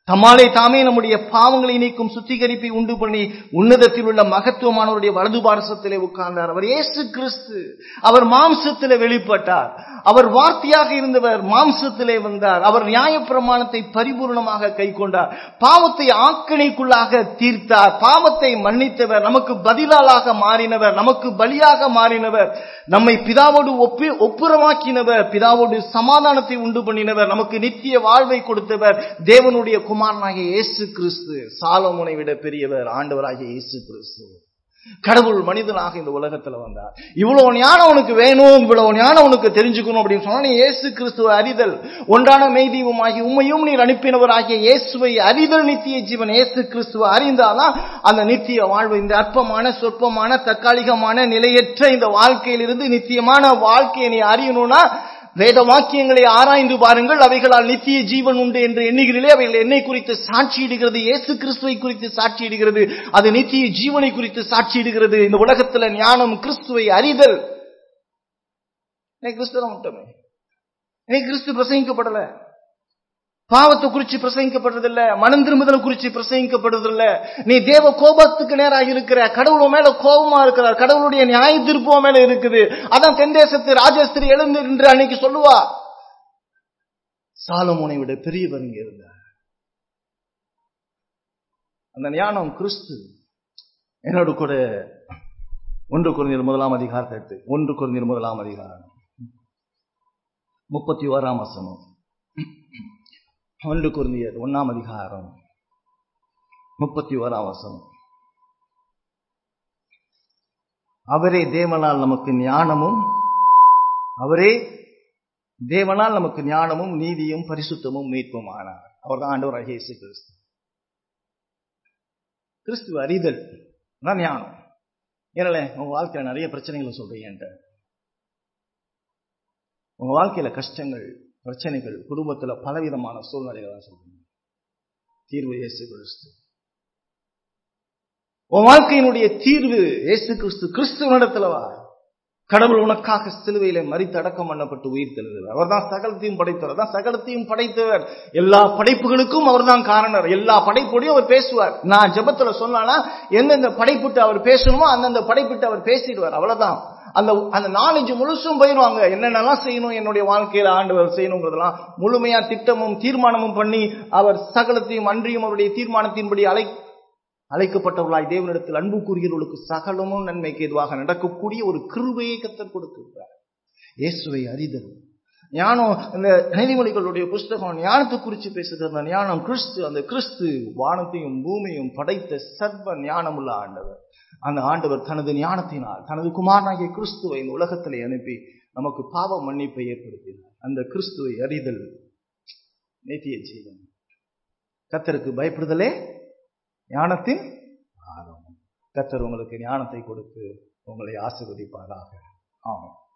தம்மாலே தாமே நம்முடைய பாவங்களை நீக்கும் சுத்திகரிப்பை உண்டு பண்ணி உன்னதத்தில் உள்ள மகத்துவமானவருடைய வலது பாரசத்திலே உட்கார்ந்தார் அவர் இயேசு கிறிஸ்து அவர் மாம்சத்திலே வெளிப்பட்டார் அவர் வார்த்தையாக இருந்தவர் மாம்சத்திலே வந்தார் அவர் நியாயப்பிரமாணத்தை பரிபூர்ணமாக கை கொண்டார் பாவத்தை ஆக்கினைக்குள்ளாக தீர்த்தார் பாவத்தை மன்னித்தவர் நமக்கு பதிலாளாக மாறினவர் நமக்கு பலியாக மாறினவர் நம்மை பிதாவோடு ஒப்பி ஒப்புரமாக்கினவர் பிதாவோடு சமாதானத்தை உண்டு பண்ணினவர் நமக்கு நித்திய வாழ்வை கொடுத்தவர் தேவனுடைய குமாரனாகிய இயேசு கிறிஸ்து சாலமுனை விட பெரியவர் ஆண்டவராகிய இயேசு கிறிஸ்து கடவுள் மனிதனாக இந்த உலகத்துல வந்தார் இவ்வளவு ஞானம் உனக்கு வேணும் இவ்வளவு ஞானம் உனக்கு தெரிஞ்சுக்கணும் அப்படின்னு சொன்னா நீ இயேசு கிறிஸ்துவ அறிதல் ஒன்றான மெய்தீவமாகி உண்மையும் நீர் அனுப்பினவராகிய இயேசுவை அறிதல் நித்திய ஜீவன் இயேசு கிறிஸ்துவ அறிந்தாதான் அந்த நித்திய வாழ்வு இந்த அற்பமான சொற்பமான தற்காலிகமான நிலையற்ற இந்த வாழ்க்கையிலிருந்து நித்தியமான வாழ்க்கையை நீ அறியணும்னா வேத வாக்கியங்களை ஆராய்ந்து பாருங்கள் அவைகளால் நித்திய ஜீவன் உண்டு என்று எண்ணுகிறீர்களே அவைகள் என்னை குறித்து சாட்சியிடுகிறது இயேசு கிறிஸ்துவை குறித்து சாட்சியிடுகிறது அது நித்திய ஜீவனை குறித்து சாட்சியிடுகிறது இந்த உலகத்துல ஞானம் கிறிஸ்துவை அறிதல் கிறிஸ்துவ மட்டுமே கிறிஸ்து பிரசங்கிக்கப்படல பாவத்தை குறிச்சு பிரசங்கிக்கப்படுறதில்ல மனம் திரும்புதல் குறிச்சு பிரசங்கிக்கப்படுறதில்ல நீ தேவ கோபத்துக்கு நேராக இருக்கிற கடவுள் மேல கோபமா இருக்கிறார் கடவுளுடைய நியாய திருப்பம் மேல இருக்குது அதான் தென்தேசத்து ராஜஸ்திரி எழுந்து என்று அன்னைக்கு சொல்லுவா சாலமோனை விட பெரியவர் இங்க இருந்தார் அந்த ஞானம் கிறிஸ்து என்னோட கூட ஒன்று குறைந்தர் முதலாம் அதிகாரத்தை எடுத்து ஒன்று குறைந்தர் முதலாம் அதிகாரம் முப்பத்தி ஓராம் வசனம் ஒன்று குருந்தியர் ஒன்னாம் அதிகாரம் முப்பத்தி ஓராம் வசனம் அவரே தேவனால் நமக்கு ஞானமும் அவரே தேவனால் நமக்கு ஞானமும் நீதியும் பரிசுத்தமும் மீட்பும் ஆனார் அவர் தான் ஆண்டவர் இயேசு கிறிஸ்து கிறிஸ்துவ அறிதல் தான் ஞானம் ஏனல உங்க வாழ்க்கையில நிறைய பிரச்சனைகளை சொல்றீங்க உங்க வாழ்க்கையில கஷ்டங்கள் பிரச்சனைகள் குடும்பத்துல பலவிதமான சூழ்நிலைகள் சொல்றீங்க தீர்வு இயேசு கிறிஸ்து உன் வாழ்க்கையினுடைய தீர்வு இயேசு கிறிஸ்து கிறிஸ்துவனிடத்துலவா கடவுள் உனக்காக சிலுவையில மறித்து அடக்கம் பண்ணப்பட்டு உயிர் தெழுந்தவர் அவர் தான் சகலத்தையும் படைத்தவர் தான் சகலத்தையும் படைத்தவர் எல்லா படைப்புகளுக்கும் அவர் தான் காரணர் எல்லா படைப்போடையும் அவர் பேசுவார் நான் ஜபத்துல சொன்னானா எந்தெந்த படைப்புட்டு அவர் பேசணுமோ அந்தந்த படைப்பிட்டு அவர் பேசிடுவார் அவ்வளவுதான் அந்த அந்த நாலேஜ் முழுசும் போயிடுவாங்க என்னென்னலாம் செய்யணும் என்னுடைய வாழ்க்கையில ஆண்டவர் செய்யணுங்கிறதெல்லாம் முழுமையா திட்டமும் தீர்மானமும் பண்ணி அவர் சகலத்தையும் அன்றியும் அவருடைய தீர்மானத்தின்படி அழை அழைக்கப்பட்டவர்களாய் தேவனிடத்தில் அன்பு கூறுகிறவர்களுக்கு சகலமும் நன்மைக்கு எதுவாக நடக்கக்கூடிய ஒரு கிருபையை கத்தர் கொடுத்திருக்கிறார் இயேசுவை அறிதல் ஞானம் இந்த நீதிமொழிகளுடைய புஸ்தகம் ஞானத்தை குறித்து பேசுகிற அந்த ஞானம் கிறிஸ்து அந்த கிறிஸ்து வானத்தையும் பூமியும் படைத்த சர்வ ஞானமுள்ள ஆண்டவர் அந்த ஆண்டவர் தனது ஞானத்தினால் தனது குமாரனாகிய கிறிஸ்துவை இந்த உலகத்திலே அனுப்பி நமக்கு பாவ மன்னிப்பை ஏற்படுத்தினார் அந்த கிறிஸ்துவை அறிதல் நித்திய ஜீவன் கத்தருக்கு பயப்படுதலே ஞானத்தின் ஆரம்பம் கத்தர் உங்களுக்கு ஞானத்தை கொடுத்து உங்களை ஆசீர்வதிப்பாராக ஆமாம்